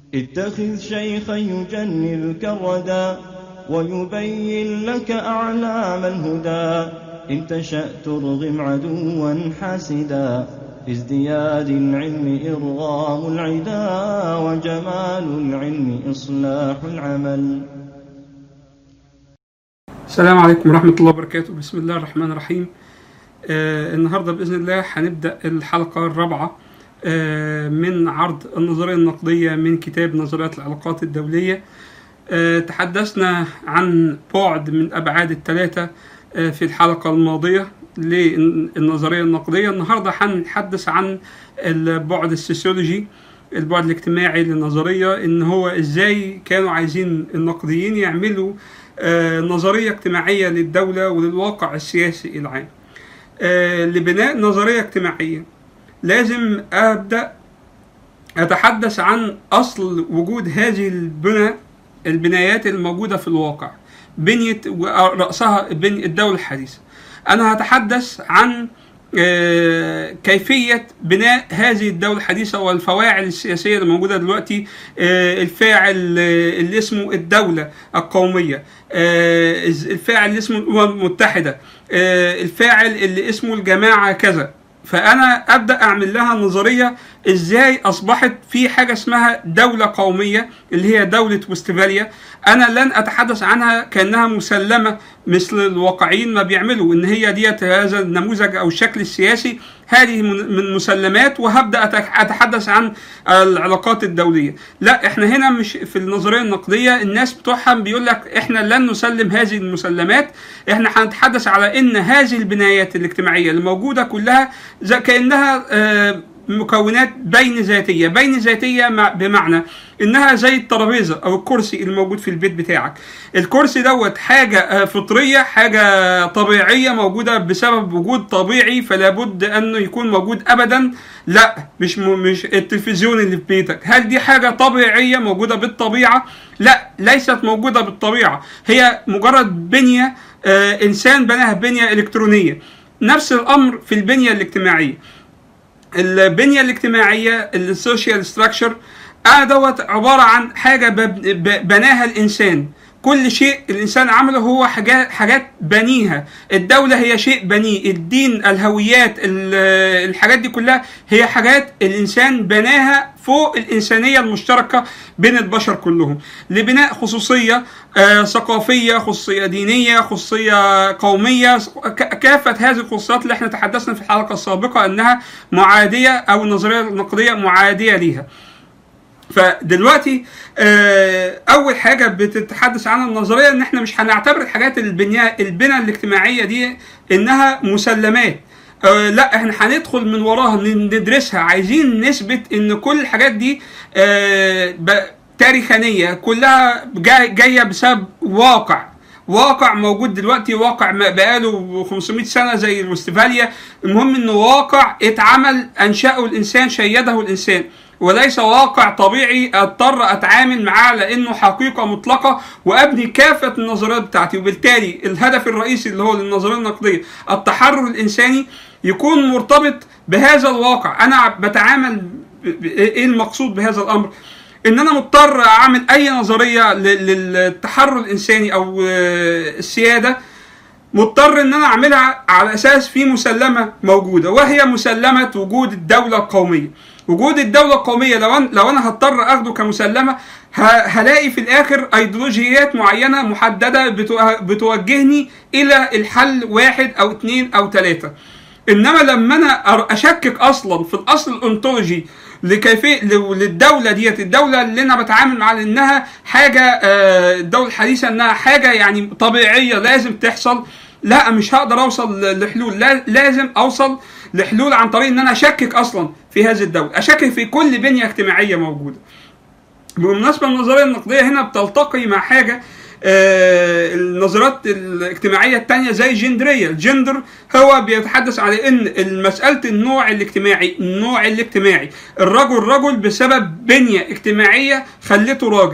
اتخذ شيخا يجنلك الردى ويبين لك أعلام الهدى إن تشأ ترغم عدوا حاسدا في ازدياد العلم إرغام العدا وجمال العلم إصلاح العمل السلام عليكم ورحمة الله وبركاته بسم الله الرحمن الرحيم آه النهاردة بإذن الله هنبدأ الحلقة الرابعة آه من عرض النظرية النقدية من كتاب نظريات العلاقات الدولية آه تحدثنا عن بعد من أبعاد الثلاثة آه في الحلقة الماضية للنظرية النقدية النهاردة هنتحدث عن البعد السوسيولوجي البعد الاجتماعي للنظرية ان هو ازاي كانوا عايزين النقديين يعملوا آه نظرية اجتماعية للدولة وللواقع السياسي العام آه لبناء نظرية اجتماعية لازم أبدأ أتحدث عن أصل وجود هذه البنى البنايات الموجودة في الواقع بنية رأسها بنية الدولة الحديثة أنا هتحدث عن كيفية بناء هذه الدولة الحديثة والفواعل السياسية اللي موجودة دلوقتي الفاعل اللي اسمه الدولة القومية الفاعل اللي اسمه الأمم المتحدة الفاعل اللي اسمه الجماعة كذا فأنا أبدأ أعمل لها نظرية إزاي أصبحت في حاجة اسمها دولة قومية اللي هي دولة وستفاليا أنا لن أتحدث عنها كأنها مسلمة مثل الواقعيين ما بيعملوا إن هي ديت هذا النموذج أو الشكل السياسي هذه من مسلمات وهبدأ أتحدث عن العلاقات الدولية لا إحنا هنا مش في النظرية النقدية الناس بتوعها بيقول لك إحنا لن نسلم هذه المسلمات إحنا هنتحدث على إن هذه البنايات الاجتماعية اللي موجودة كلها زي كأنها آه مكونات بين ذاتيه بين ذاتيه بمعنى انها زي الترابيزه او الكرسي الموجود في البيت بتاعك الكرسي دوت حاجه فطريه حاجه طبيعيه موجوده بسبب وجود طبيعي فلا بد انه يكون موجود ابدا لا مش م... مش التلفزيون اللي في بيتك هل دي حاجه طبيعيه موجوده بالطبيعه لا ليست موجوده بالطبيعه هي مجرد بنيه آه انسان بناها بنيه الكترونيه نفس الامر في البنيه الاجتماعيه البنيه الاجتماعيه السوشيال ستراكشر دوت عباره عن حاجه بناها الانسان كل شيء الانسان عمله هو حاجات حاجات بنيها الدوله هي شيء بنيه الدين الهويات الحاجات دي كلها هي حاجات الانسان بناها فوق الانسانيه المشتركه بين البشر كلهم لبناء خصوصيه آه ثقافيه خصوصيه دينيه خصوصيه قوميه كافه هذه الخصوصيات اللي احنا تحدثنا في الحلقه السابقه انها معاديه او النظريه النقديه معاديه ليها فدلوقتي اول حاجه بتتحدث عنها النظريه ان احنا مش هنعتبر الحاجات البنيه البنى الاجتماعيه دي انها مسلمات أه لا احنا هندخل من وراها ندرسها عايزين نثبت ان كل الحاجات دي أه تاريخانيه كلها جايه بسبب واقع واقع موجود دلوقتي واقع بقاله 500 سنه زي الوستفاليا المهم انه واقع اتعمل انشاه الانسان شيده الانسان وليس واقع طبيعي اضطر اتعامل معاه لانه حقيقه مطلقه وابني كافه النظريات بتاعتي وبالتالي الهدف الرئيسي اللي هو للنظريه النقديه التحرر الانساني يكون مرتبط بهذا الواقع انا بتعامل ايه المقصود بهذا الامر ان انا مضطر اعمل اي نظريه للتحرر الانساني او السياده مضطر ان انا اعملها على اساس في مسلمه موجوده وهي مسلمه وجود الدوله القوميه وجود الدوله القوميه لو أنا لو انا هضطر اخده كمسلمه هلاقي في الاخر ايديولوجيات معينه محدده بتوجهني الى الحل واحد او اثنين او ثلاثه انما لما انا اشكك اصلا في الاصل الانتولوجي لكيفيه للدوله ديت الدوله اللي انا بتعامل معاها انها حاجه الدوله الحديثه انها حاجه يعني طبيعيه لازم تحصل لا مش هقدر اوصل لحلول لازم اوصل لحلول عن طريق ان انا اشكك اصلا في هذه الدوله اشكك في كل بنيه اجتماعيه موجوده بالمناسبه النظريه النقديه هنا بتلتقي مع حاجه آه النظريات الاجتماعيه الثانيه زي الجندريه الجندر هو بيتحدث على ان مساله النوع الاجتماعي النوع الاجتماعي الرجل رجل بسبب بنيه اجتماعيه خلته راجل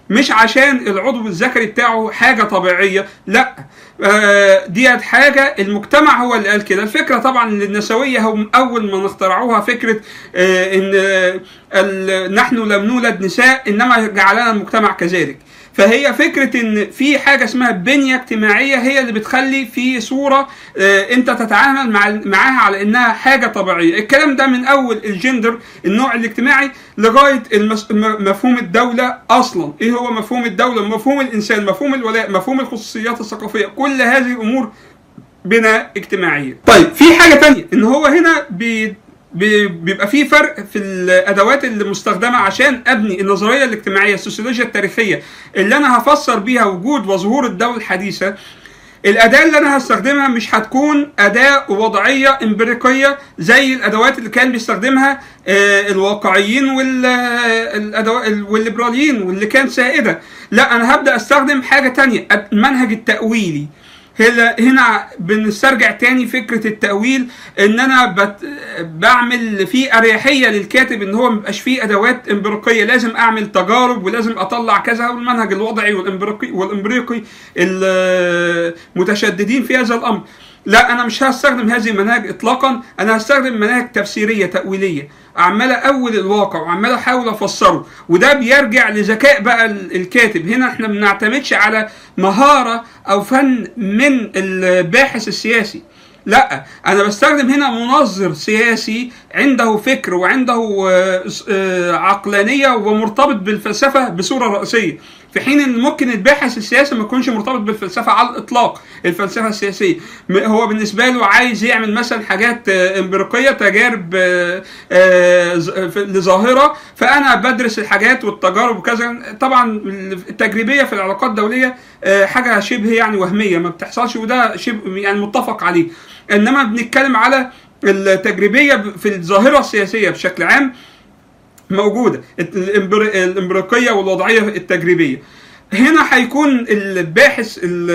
مش عشان العضو الذكري بتاعه حاجه طبيعيه لا آه، ديت حاجه المجتمع هو اللي قال كده الفكره طبعا ان النسويه هم اول ما اخترعوها فكره آه، ان آه، ال- نحن لم نولد نساء انما جعلنا المجتمع كذلك فهي فكره ان في حاجه اسمها بنيه اجتماعيه هي اللي بتخلي في صوره آه، انت تتعامل مع معاها على انها حاجه طبيعيه الكلام ده من اول الجندر النوع الاجتماعي لغايه المس... م- مفهوم الدوله اصلا ايه هو مفهوم الدوله مفهوم الانسان مفهوم الولاء مفهوم الخصوصيات الثقافيه كل هذه الامور بناء اجتماعيه طيب في حاجه تانية ان هو هنا بي بي- بيبقى في فرق في الادوات اللي مستخدمه عشان ابني النظريه الاجتماعيه السوسيولوجيا التاريخيه اللي انا هفسر بيها وجود وظهور الدوله الحديثه الاداه اللي انا هستخدمها مش هتكون اداه وضعيه امبريقيه زي الادوات اللي كان بيستخدمها آه، الواقعيين والأدوات والليبراليين واللي كان سائده لا انا هبدا استخدم حاجه تانية المنهج التاويلي هنا هنا بنسترجع تاني فكره التاويل ان انا بت بعمل فيه اريحيه للكاتب ان هو ميبقاش فيه ادوات امبريقيه لازم اعمل تجارب ولازم اطلع كذا والمنهج الوضعي والامبريقي والامبريقي المتشددين في هذا الامر لا انا مش هستخدم هذه المناهج اطلاقا انا هستخدم مناهج تفسيريه تاويليه عمال اول الواقع وعمال احاول افسره وده بيرجع لذكاء بقى ال- الكاتب هنا احنا ما بنعتمدش على مهاره او فن من الباحث السياسي لا انا بستخدم هنا منظر سياسي عنده فكر وعنده آه، آه، عقلانيه ومرتبط بالفلسفه بصوره رئيسيه في حين ان ممكن الباحث السياسي ما يكونش مرتبط بالفلسفه على الاطلاق الفلسفه السياسيه م- هو بالنسبه له عايز يعمل مثلا حاجات آه، امبريقيه تجارب آه، آه، ز- في- لظاهره فانا بدرس الحاجات والتجارب وكذا طبعا التجريبيه في العلاقات الدوليه آه، حاجه شبه يعني وهميه ما بتحصلش وده شبه يعني متفق عليه انما بنتكلم على التجريبيه في الظاهره السياسيه بشكل عام موجوده الإمبر- الامبريقيه والوضعيه التجريبيه هنا هيكون الباحث ال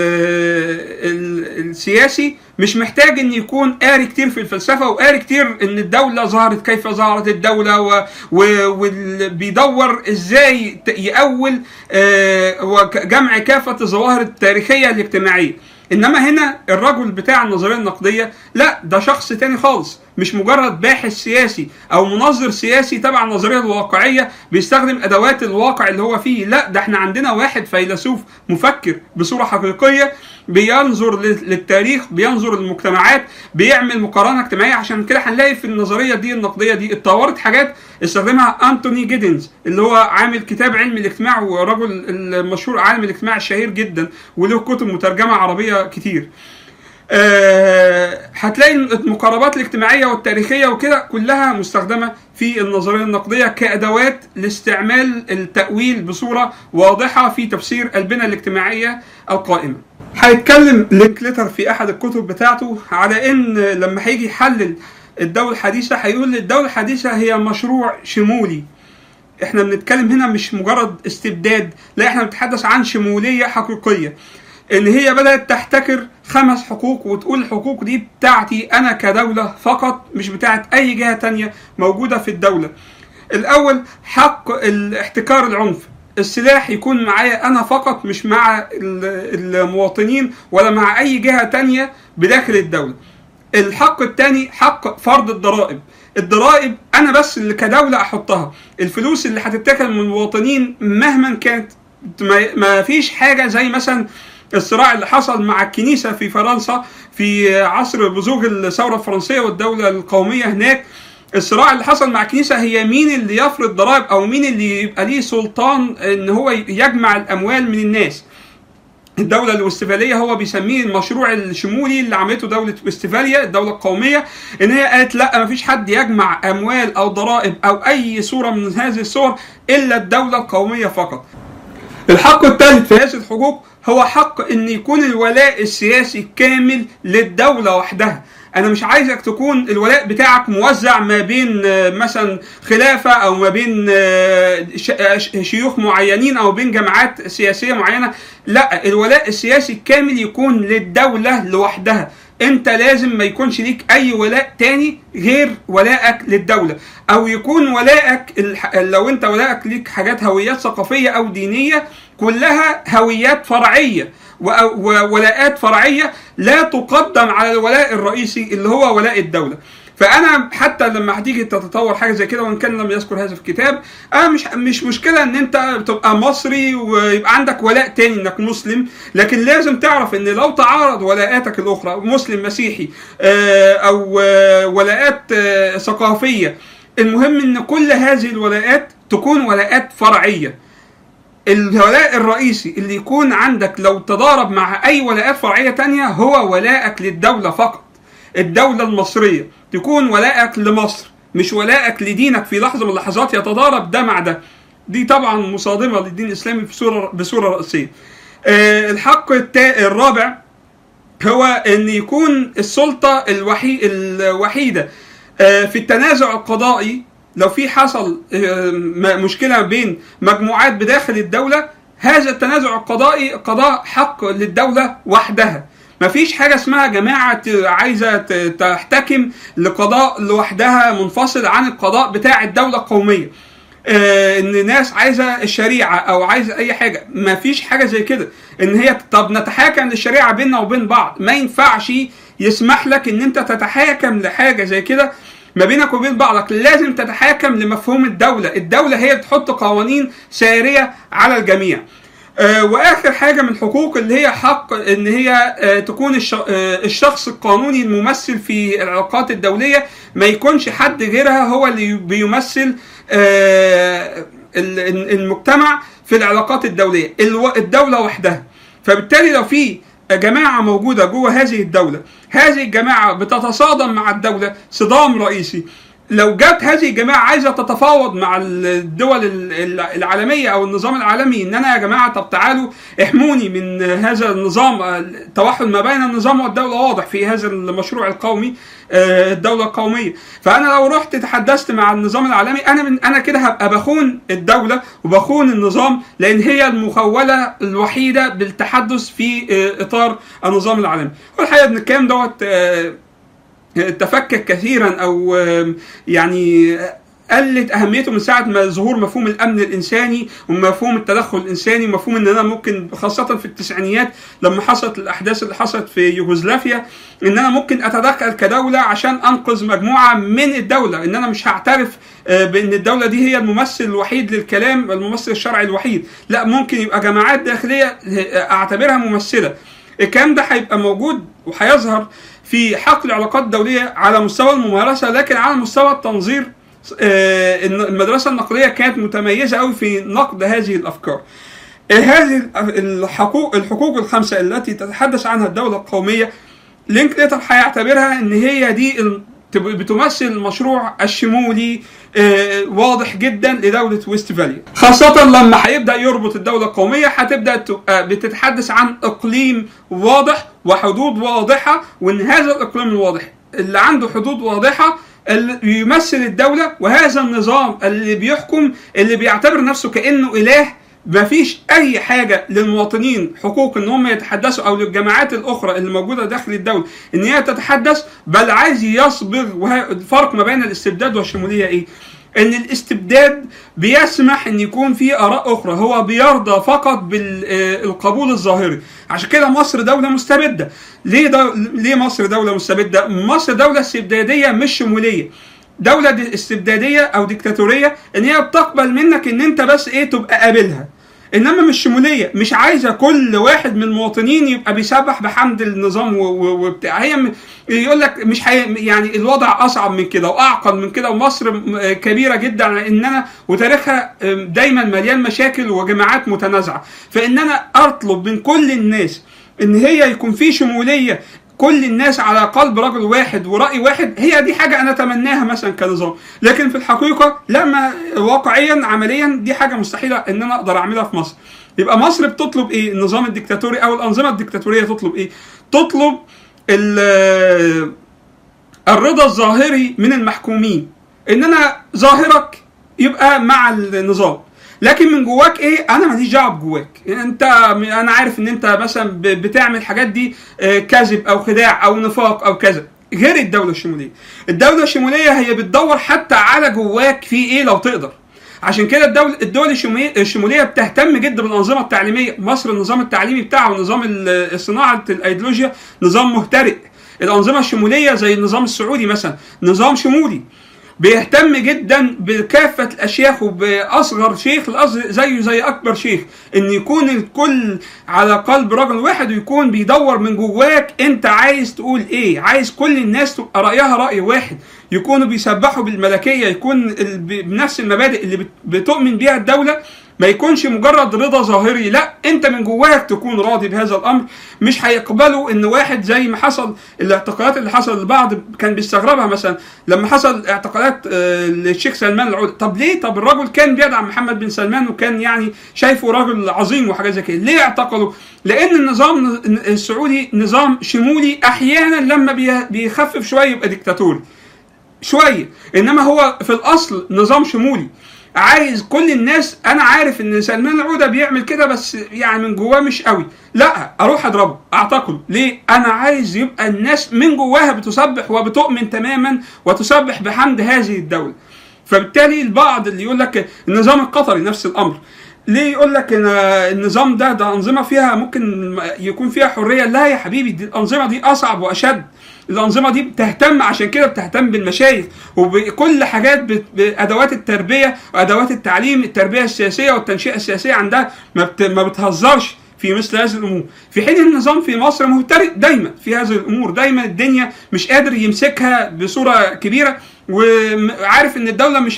ال السياسي مش محتاج ان يكون قاري كتير في الفلسفه وقاري كتير ان الدوله ظهرت كيف ظهرت الدوله و- و- وبيدور ازاي ت- يأول آه، وك- جمع كافه الظواهر التاريخيه الاجتماعيه انما هنا الرجل بتاع النظريه النقديه لا ده شخص تاني خالص مش مجرد باحث سياسي او منظر سياسي تبع النظريه الواقعيه بيستخدم ادوات الواقع اللي هو فيه لا ده احنا عندنا واحد فيلسوف مفكر بصوره حقيقيه بينظر لل- للتاريخ بينظر للمجتمعات بيعمل مقارنه اجتماعيه عشان كده هنلاقي في النظريه دي النقديه دي اتطورت حاجات استخدمها انتوني جيدنز اللي هو عامل كتاب علم الاجتماع ورجل المشهور عالم الاجتماع الشهير جدا وله كتب مترجمه عربيه كتير آه، هتلاقي المقاربات الاجتماعيه والتاريخيه وكده كلها مستخدمه في النظريه النقديه كادوات لاستعمال التاويل بصوره واضحه في تفسير البنى الاجتماعيه القائمه. هيتكلم لينكليتر في احد الكتب بتاعته على ان لما هيجي يحلل الدوله الحديثه هيقول الدوله الحديثه هي مشروع شمولي احنا بنتكلم هنا مش مجرد استبداد لا احنا بنتحدث عن شموليه حقيقيه ان هي بدات تحتكر خمس حقوق وتقول الحقوق دي بتاعتي انا كدوله فقط مش بتاعت اي جهه تانية موجوده في الدوله الاول حق الاحتكار العنف السلاح يكون معايا انا فقط مش مع ال- المواطنين ولا مع اي جهه تانية بداخل الدوله الحق الثاني حق فرض الضرائب الضرائب انا بس اللي كدوله احطها الفلوس اللي هتتاكل من المواطنين مهما كانت ما- ما فيش حاجه زي مثلا الصراع اللي حصل مع الكنيسه في فرنسا في عصر بزوغ الثوره الفرنسيه والدوله القوميه هناك الصراع اللي حصل مع الكنيسه هي مين اللي يفرض ضرائب او مين اللي يبقى ليه سلطان ان هو يجمع الاموال من الناس الدولة الوستفالية هو بيسميه المشروع الشمولي اللي عملته دولة وستفاليا الدولة القومية ان هي قالت لا مفيش حد يجمع اموال او ضرائب او اي صورة من هذه الصور الا الدولة القومية فقط. الحق الثالث في هذه الحقوق هو حق ان يكون الولاء السياسي كامل للدولة وحدها انا مش عايزك تكون الولاء بتاعك موزع ما بين آه، مثلا خلافة او ما بين آه، ش- آه، ش- شيوخ معينين او بين جماعات سياسية معينة لا الولاء السياسي الكامل يكون للدولة لوحدها انت لازم ما يكونش ليك اي ولاء تاني غير ولائك للدوله او يكون ولائك الح- لو انت ولائك ليك حاجات هويات ثقافيه او دينيه كلها هويات فرعيه و- وولاءات فرعيه لا تقدم على الولاء الرئيسي اللي هو ولاء الدوله فانا حتى لما هتيجي تتطور حاجه زي كده وان كان لم يذكر هذا في الكتاب انا مش مش مشكله ان انت تبقى مصري ويبقى عندك ولاء تاني انك مسلم لكن لازم تعرف ان لو تعارض ولاءاتك الاخرى مسلم مسيحي آه، او آه، ولاءات آه، ثقافيه المهم ان كل هذه الولاءات تكون ولاءات فرعيه الولاء الرئيسي اللي يكون عندك لو تضارب مع اي ولاءات فرعيه تانية هو ولائك للدوله فقط الدوله المصريه تكون ولائك لمصر مش ولائك لدينك في لحظه من اللحظات يتضارب ده مع ده دي طبعا مصادمه للدين الاسلامي بصوره بصوره رئيسيه آه، الحق التا- الرابع هو ان يكون السلطه الوحي الوحيده آه، في التنازع القضائي لو في حصل آه، م- مشكله بين مجموعات بداخل الدوله هذا التنازع القضائي قضاء حق للدوله وحدها مفيش حاجه اسمها جماعه ت- عايزه ت- تحتكم لقضاء لوحدها منفصل عن القضاء بتاع الدوله القوميه آه، ان ناس عايزه الشريعه او عايزه اي حاجه ما فيش حاجه زي كده ان هي طب نتحاكم للشريعه بيننا وبين بعض ما ينفعش يسمح لك ان انت تتحاكم لحاجه زي كده ما بينك وبين بعضك لازم تتحاكم لمفهوم الدوله الدوله هي بتحط قوانين ساريه على الجميع آه، واخر حاجه من الحقوق اللي هي حق ان هي آه، تكون الش- آه، الشخص القانوني الممثل في العلاقات الدوليه ما يكونش حد غيرها هو اللي بيمثل آه، ال- المجتمع في العلاقات الدوليه الو- الدوله وحدها فبالتالي لو في جماعه موجوده جوه هذه الدوله هذه الجماعه بتتصادم مع الدوله صدام رئيسي لو جت هذه الجماعه عايزه تتفاوض مع الدول ال- ال- العالميه او النظام العالمي ان انا يا جماعه طب تعالوا احموني من هذا النظام التوحد ما بين النظام والدوله واضح في هذا المشروع القومي آه، الدوله القوميه فانا لو رحت تحدثت مع النظام العالمي انا من انا كده هبقى بخون الدوله وبخون النظام لان هي المخوله الوحيده بالتحدث في آه، اطار النظام العالمي والحقيقه ان الكلام دوت آه، تفكك كثيرا او آم، يعني قلت اهميته من ساعه ما ظهور مفهوم الامن الانساني ومفهوم التدخل الانساني ومفهوم ان انا ممكن خاصه في التسعينيات لما حصلت الاحداث اللي حصلت في يوغوسلافيا ان انا ممكن اتدخل كدوله عشان انقذ مجموعه من الدوله ان انا مش هعترف آه، بان الدوله دي هي الممثل الوحيد للكلام الممثل الشرعي الوحيد لا ممكن يبقى جماعات داخليه آه، اعتبرها ممثله الكلام ده هيبقى موجود وهيظهر في حق العلاقات الدوليه على مستوى الممارسه لكن على مستوى التنظير آه، إن المدرسه النقديه كانت متميزه قوي في نقد هذه الافكار. آه، هذه الحقوق الحقوق الخمسه التي تتحدث عنها الدوله القوميه لينكليتر هيعتبرها ان هي دي ال- تب- بتمثل المشروع الشمولي آه، واضح جدا لدوله ويست فالي خاصه لما هيبدا يربط الدوله القوميه هتبدا تبقى بتتحدث عن اقليم واضح وحدود واضحه وان هذا الاقليم الواضح اللي عنده حدود واضحه اللي يمثل الدوله وهذا النظام اللي بيحكم اللي بيعتبر نفسه كانه اله ما فيش اي حاجه للمواطنين حقوق ان هم يتحدثوا او للجماعات الاخرى اللي موجوده داخل الدوله ان هي تتحدث بل عايز يصبغ وه- الفرق ما بين الاستبداد والشموليه ايه؟ ان الاستبداد بيسمح ان يكون في اراء اخرى هو بيرضى فقط بالقبول الظاهري عشان كده مصر دوله مستبده ليه دو... ليه مصر دوله مستبده مصر دوله استبداديه مش شموليه دوله دي- استبداديه او ديكتاتوريه ان هي بتقبل منك ان انت بس ايه تبقى قابلها انما مش شموليه مش عايزه كل واحد من المواطنين يبقى بيسبح بحمد النظام و- و- وبتاع هي م- يقول لك مش حي... يعني الوضع اصعب من كده واعقد من كده ومصر م- كبيره جدا على ان انا وتاريخها ام، دايما مليان مشاكل وجماعات متنازعه فان انا اطلب من كل الناس ان هي يكون في شموليه كل الناس على قلب رجل واحد ورأي واحد هي دي حاجة أنا أتمناها مثلا كنظام لكن في الحقيقة لا ما واقعيا عمليا دي حاجة مستحيلة إن أنا أقدر أعملها في مصر يبقى مصر بتطلب إيه النظام الديكتاتوري أو الأنظمة الديكتاتورية تطلب إيه تطلب ال- الرضا الظاهري من المحكومين ان انا ظاهرك يبقى مع النظام لكن من جواك ايه انا ماليش دعوه بجواك انت انا عارف ان انت مثلا ب- بتعمل الحاجات دي آه، كذب او خداع او نفاق او كذا غير الدوله الشموليه الدوله الشموليه هي بتدور حتى على جواك في ايه لو تقدر عشان كده الدول الدول الشمولية- الشموليه بتهتم جدا بالانظمه التعليميه مصر النظام التعليمي بتاعها ونظام ال- صناعه الايديولوجيا نظام مهترئ الانظمه الشموليه زي النظام السعودي مثلا نظام شمولي بيهتم جدا بكافة الأشياخ وبأصغر شيخ لأصغر زيه زي أكبر شيخ إن يكون الكل على قلب رجل واحد ويكون بيدور من جواك أنت عايز تقول إيه عايز كل الناس تبقى رأيها رأي واحد يكونوا بيسبحوا بالملكية يكون ال- ب- بنفس المبادئ اللي بت- بتؤمن بيها الدولة ما يكونش مجرد رضا ظاهري لا انت من جواك تكون راضي بهذا الامر مش هيقبلوا ان واحد زي ما حصل الاعتقالات اللي حصل البعض كان بيستغربها مثلا لما حصل اعتقالات آه، للشيخ سلمان العودة طب ليه طب الرجل كان بيدعم محمد بن سلمان وكان يعني شايفه راجل عظيم وحاجات زي كده ليه اعتقلوا لان النظام السعودي نظام شمولي احيانا لما بي- بيخفف شويه يبقى ديكتاتوري شويه انما هو في الاصل نظام شمولي عايز كل الناس انا عارف ان سلمان العوده بيعمل كده بس يعني من جواه مش قوي لا اروح اضربه اعتقله ليه انا عايز يبقى الناس من جواها بتسبح وبتؤمن تماما وتسبح بحمد هذه الدوله فبالتالي البعض اللي يقول لك النظام القطري نفس الامر ليه يقول لك ان النظام ده ده انظمه فيها ممكن يكون فيها حريه لا يا حبيبي دي الانظمه دي اصعب واشد الانظمه دي بتهتم عشان كده بتهتم بالمشايخ وبكل حاجات بت- بادوات التربيه وادوات التعليم التربيه السياسيه والتنشئه السياسيه عندها ما بت- ما بتهزرش في مثل هذه الامور في حين النظام في مصر مهترئ دايما في هذه الامور دايما الدنيا مش قادر يمسكها بصوره كبيره وعارف ان الدوله مش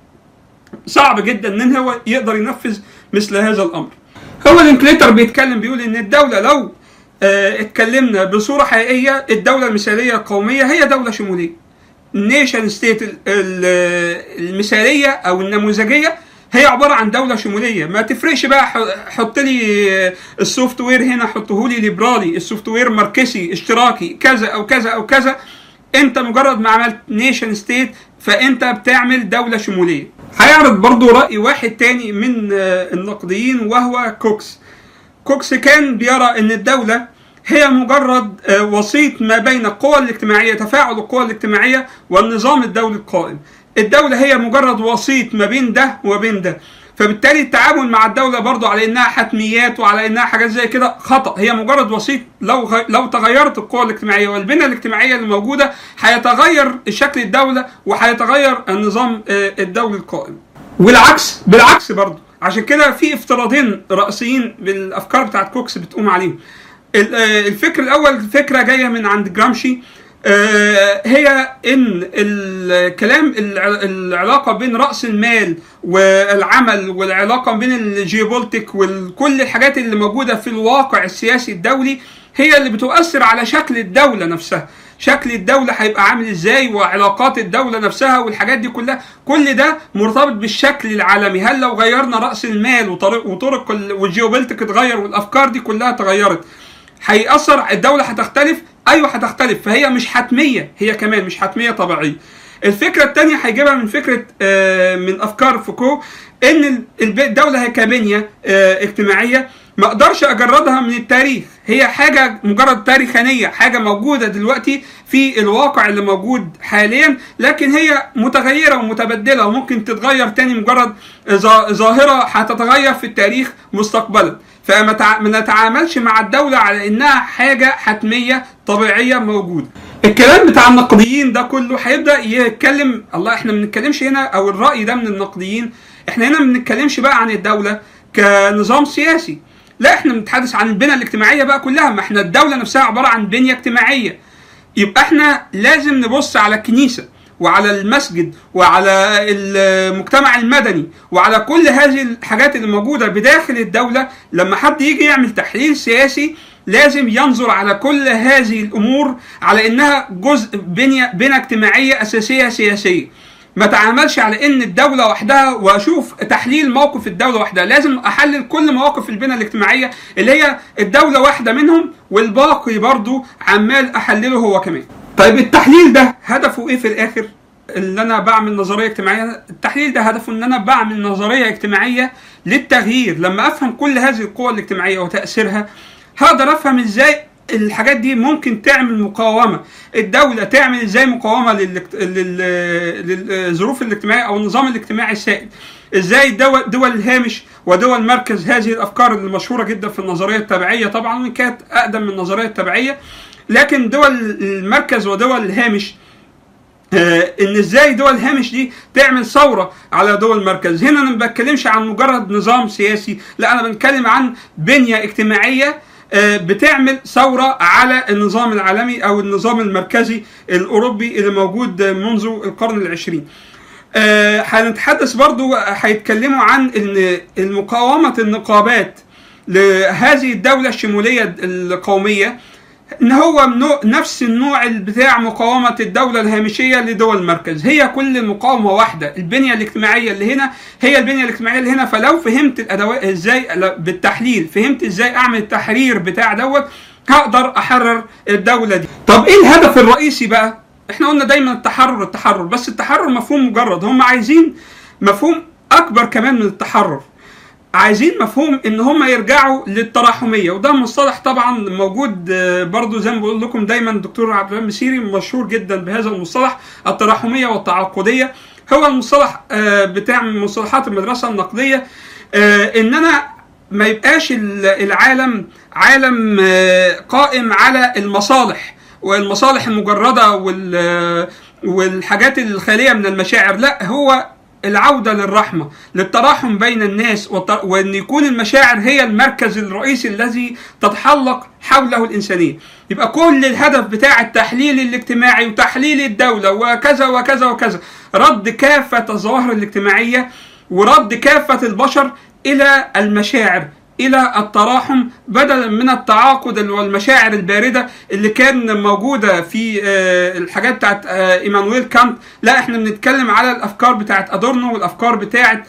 صعب جدا ان هو يقدر ينفذ مثل هذا الامر هو لينكليتر بيتكلم بيقول ان الدوله لو آه، اتكلمنا بصوره حقيقيه الدوله المثاليه القوميه هي دوله شموليه النيشن ستيت ال- ال- المثاليه او النموذجيه هي عباره عن دوله شموليه ما تفرقش بقى ح- حط لي السوفت وير هنا حطه لي ليبرالي السوفت وير ماركسي اشتراكي كذا او كذا او كذا انت مجرد ما عملت نيشن ستيت فانت بتعمل دوله شموليه هيعرض برضو راي واحد تاني من آه، النقديين وهو كوكس كوكس كان بيرى ان الدولة هي مجرد آه، وسيط ما بين القوى الاجتماعية تفاعل القوى الاجتماعية والنظام الدولي القائم الدولة هي مجرد وسيط ما بين ده وبين ده فبالتالي التعامل مع الدولة برضو على انها حتميات وعلى انها حاجات زي كده خطأ هي مجرد وسيط لو غ... لو تغيرت القوى الاجتماعية والبنية الاجتماعية اللي موجودة هيتغير شكل الدولة وهيتغير النظام آه، الدولي القائم والعكس بالعكس برضو عشان كده في افتراضين رئيسيين بالافكار بتاعت كوكس بتقوم عليهم ال- آه، الفكر الاول فكره جايه من عند جرامشي آه، هي ان الكلام الع- العلاقه بين راس المال والعمل والعلاقه بين الجيوبولتيك وكل الحاجات اللي موجوده في الواقع السياسي الدولي هي اللي بتؤثر على شكل الدوله نفسها شكل الدولة هيبقى عامل ازاي وعلاقات الدولة نفسها والحاجات دي كلها كل ده مرتبط بالشكل العالمي هل لو غيرنا رأس المال وطرق وطرق ال- والجيوبولتيك اتغير والافكار دي كلها اتغيرت هيأثر الدولة هتختلف ايوه هتختلف فهي مش حتمية هي كمان مش حتمية طبيعية الفكرة التانية هيجيبها من فكرة آه، من افكار فوكو ان ال- الب- الدولة هي كبنية آه، اجتماعية ما اقدرش اجردها من التاريخ هي حاجة مجرد تاريخانية حاجة موجودة دلوقتي في الواقع اللي موجود حاليا لكن هي متغيرة ومتبدلة وممكن تتغير تاني مجرد ظا- ظاهرة هتتغير في التاريخ مستقبلا فما تع- ما نتعاملش مع الدولة على انها حاجة حتمية طبيعية موجودة الكلام بتاع النقديين ده كله هيبدا يتكلم الله احنا ما بنتكلمش هنا او الراي ده من النقديين احنا هنا ما بنتكلمش بقى عن الدوله كنظام سياسي لا احنا بنتحدث عن البنى الاجتماعيه بقى كلها ما احنا الدوله نفسها عباره عن بنيه اجتماعيه يبقى احنا لازم نبص على الكنيسه وعلى المسجد وعلى المجتمع المدني وعلى كل هذه الحاجات اللي موجوده بداخل الدوله لما حد يجي يعمل تحليل سياسي لازم ينظر على كل هذه الامور على انها جزء بنيه بنى اجتماعيه اساسيه سياسيه ما تعاملش على ان الدوله وحدها واشوف تحليل موقف الدوله وحدها لازم احلل كل مواقف البنى الاجتماعيه اللي هي الدوله واحده منهم والباقي برضو عمال احلله هو كمان طيب التحليل ده هدفه ايه في الاخر اللي انا بعمل نظريه اجتماعيه التحليل ده هدفه ان انا بعمل نظريه اجتماعيه للتغيير لما افهم كل هذه القوى الاجتماعيه وتاثيرها هقدر افهم ازاي الحاجات دي ممكن تعمل مقاومه الدوله تعمل ازاي مقاومه للاكت- لل- للظروف الاجتماعيه او النظام الاجتماعي السائد ازاي دول دول الهامش ودول مركز هذه الافكار المشهوره جدا في النظريه التبعيه طبعا وان كانت اقدم من النظريه التبعيه لكن دول المركز ودول الهامش آه، ان ازاي دول الهامش دي تعمل ثوره على دول المركز هنا انا ما بتكلمش عن مجرد نظام سياسي لا انا بتكلم عن بنيه اجتماعيه آه، بتعمل ثوره على النظام العالمي او النظام المركزي الاوروبي اللي موجود منذ القرن العشرين آه، هنتحدث برضو هيتكلموا عن ان المقاومه النقابات لهذه الدوله الشموليه القوميه ان هو نوع- نفس النوع بتاع مقاومه الدوله الهامشيه لدول المركز هي كل المقاومه واحده البنيه الاجتماعيه اللي هنا هي البنيه الاجتماعيه اللي هنا فلو فهمت الادوات ازاي لا، بالتحليل فهمت ازاي اعمل التحرير بتاع دوت هقدر احرر الدوله دي طب ايه الهدف الرئيسي بقى احنا قلنا دايما التحرر التحرر بس التحرر مفهوم مجرد هم عايزين مفهوم اكبر كمان من التحرر عايزين مفهوم ان هم يرجعوا للتراحميه وده مصطلح طبعا موجود آه، برضو زي ما بقول لكم دايما الدكتور عبد الرحمن مسيري مشهور جدا بهذا المصطلح التراحميه والتعاقديه هو المصطلح آه، بتاع من مصطلحات المدرسه النقديه آه، ان انا ما يبقاش ال- العالم عالم آه، قائم على المصالح والمصالح المجرده وال والحاجات الخاليه من المشاعر لا هو العوده للرحمه للتراحم بين الناس والت- وان يكون المشاعر هي المركز الرئيسي الذي تتحلق حوله الانسانيه يبقى كل الهدف بتاع التحليل الاجتماعي وتحليل الدوله وكذا وكذا وكذا رد كافه الظواهر الاجتماعيه ورد كافه البشر الى المشاعر الى التراحم بدلا من التعاقد والمشاعر البارده اللي كان موجوده في آه، الحاجات بتاعت آه، ايمانويل كانت لا احنا بنتكلم على الافكار بتاعت ادورنو والافكار بتاعت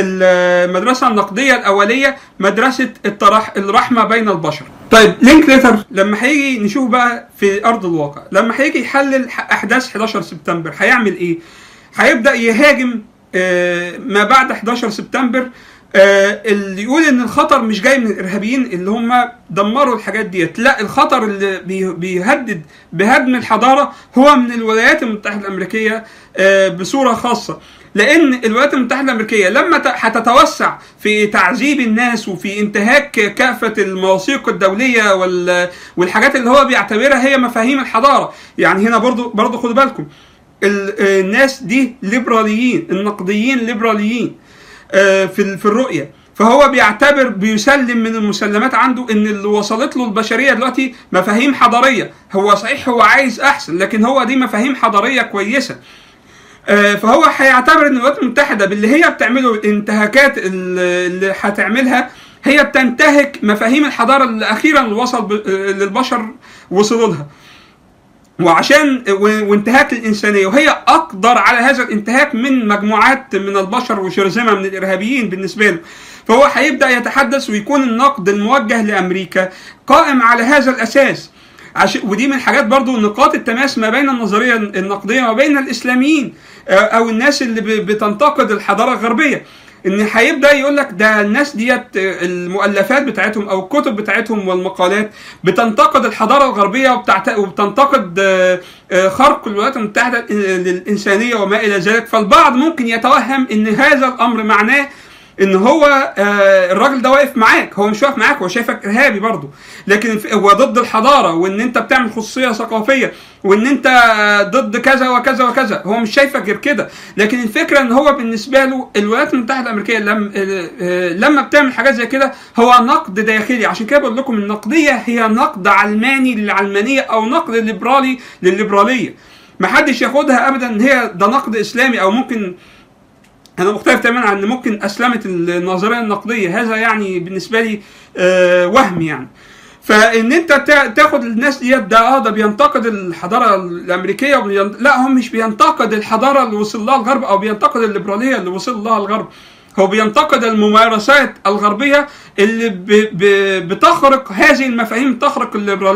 المدرسه النقديه الاوليه مدرسه التراح الرحمه بين البشر. طيب لينكليتر لما هيجي نشوف بقى في ارض الواقع لما هيجي يحلل ح- احداث 11 سبتمبر هيعمل ايه؟ هيبدا يهاجم آه، ما بعد 11 سبتمبر آه، اللي يقول ان الخطر مش جاي من الارهابيين اللي هم دمروا الحاجات ديت لا الخطر اللي بي- بيهدد بهدم الحضاره هو من الولايات المتحده الامريكيه آه، بصوره خاصه لان الولايات المتحده الامريكيه لما ت- هتتوسع في تعذيب الناس وفي انتهاك كافه المواثيق الدوليه وال- والحاجات اللي هو بيعتبرها هي مفاهيم الحضاره يعني هنا برضو برضو خدوا بالكم ال- الناس دي ليبراليين النقديين ليبراليين آه، في ال- في الرؤيه فهو بيعتبر بيسلم من المسلمات عنده ان اللي وصلت له البشريه دلوقتي مفاهيم حضاريه هو صحيح هو عايز احسن لكن هو دي مفاهيم حضاريه كويسه آه، فهو هيعتبر ان الولايات المتحده باللي هي بتعمله الانتهاكات ال- اللي هتعملها هي بتنتهك مفاهيم الحضاره اللي اخيرا وصل ب- آه، للبشر وصلوا لها وعشان و- وانتهاك الانسانيه وهي اقدر على هذا الانتهاك من مجموعات من البشر وشرذمه من الارهابيين بالنسبه له فهو هيبدا يتحدث ويكون النقد الموجه لامريكا قائم على هذا الاساس عش... ودي من الحاجات برضو نقاط التماس ما بين النظريه النقديه وبين الاسلاميين آه، او الناس اللي ب... بتنتقد الحضاره الغربيه ان هيبدا يقول لك ده الناس ديت آه، المؤلفات بتاعتهم او الكتب بتاعتهم والمقالات بتنتقد الحضاره الغربيه وبتعت... وبتنتقد آه، آه، خرق الولايات المتحده آه، للانسانيه وما الى ذلك فالبعض ممكن يتوهم ان هذا الامر معناه ان هو آه الراجل ده واقف معاك هو مش واقف معاك هو شايفك ارهابي برضه لكن ف- هو ضد الحضاره وان انت بتعمل خصوصيه ثقافيه وان انت آه، ضد كذا وكذا وكذا هو مش شايفك غير كده لكن الفكره ان هو بالنسبه له الولايات المتحده الامريكيه لما لما بتعمل حاجات زي كده هو نقد داخلي عشان كده بقول لكم النقديه هي نقد علماني للعلمانيه او نقد ليبرالي للليبراليه محدش ياخدها ابدا ان هي ده نقد اسلامي او ممكن انا مختلف تماما عن ان ممكن اسلمت النظريه النقديه هذا يعني بالنسبه لي آه وهم يعني فان انت تا- تاخد الناس ديت ده اه ده بينتقد الحضاره الامريكيه وبين... لا هو مش بينتقد الحضاره اللي وصل لها الغرب او بينتقد الليبراليه اللي وصل لها الغرب هو بينتقد الممارسات الغربيه اللي ب... ب... بتخرق هذه المفاهيم تخرق الليبراليه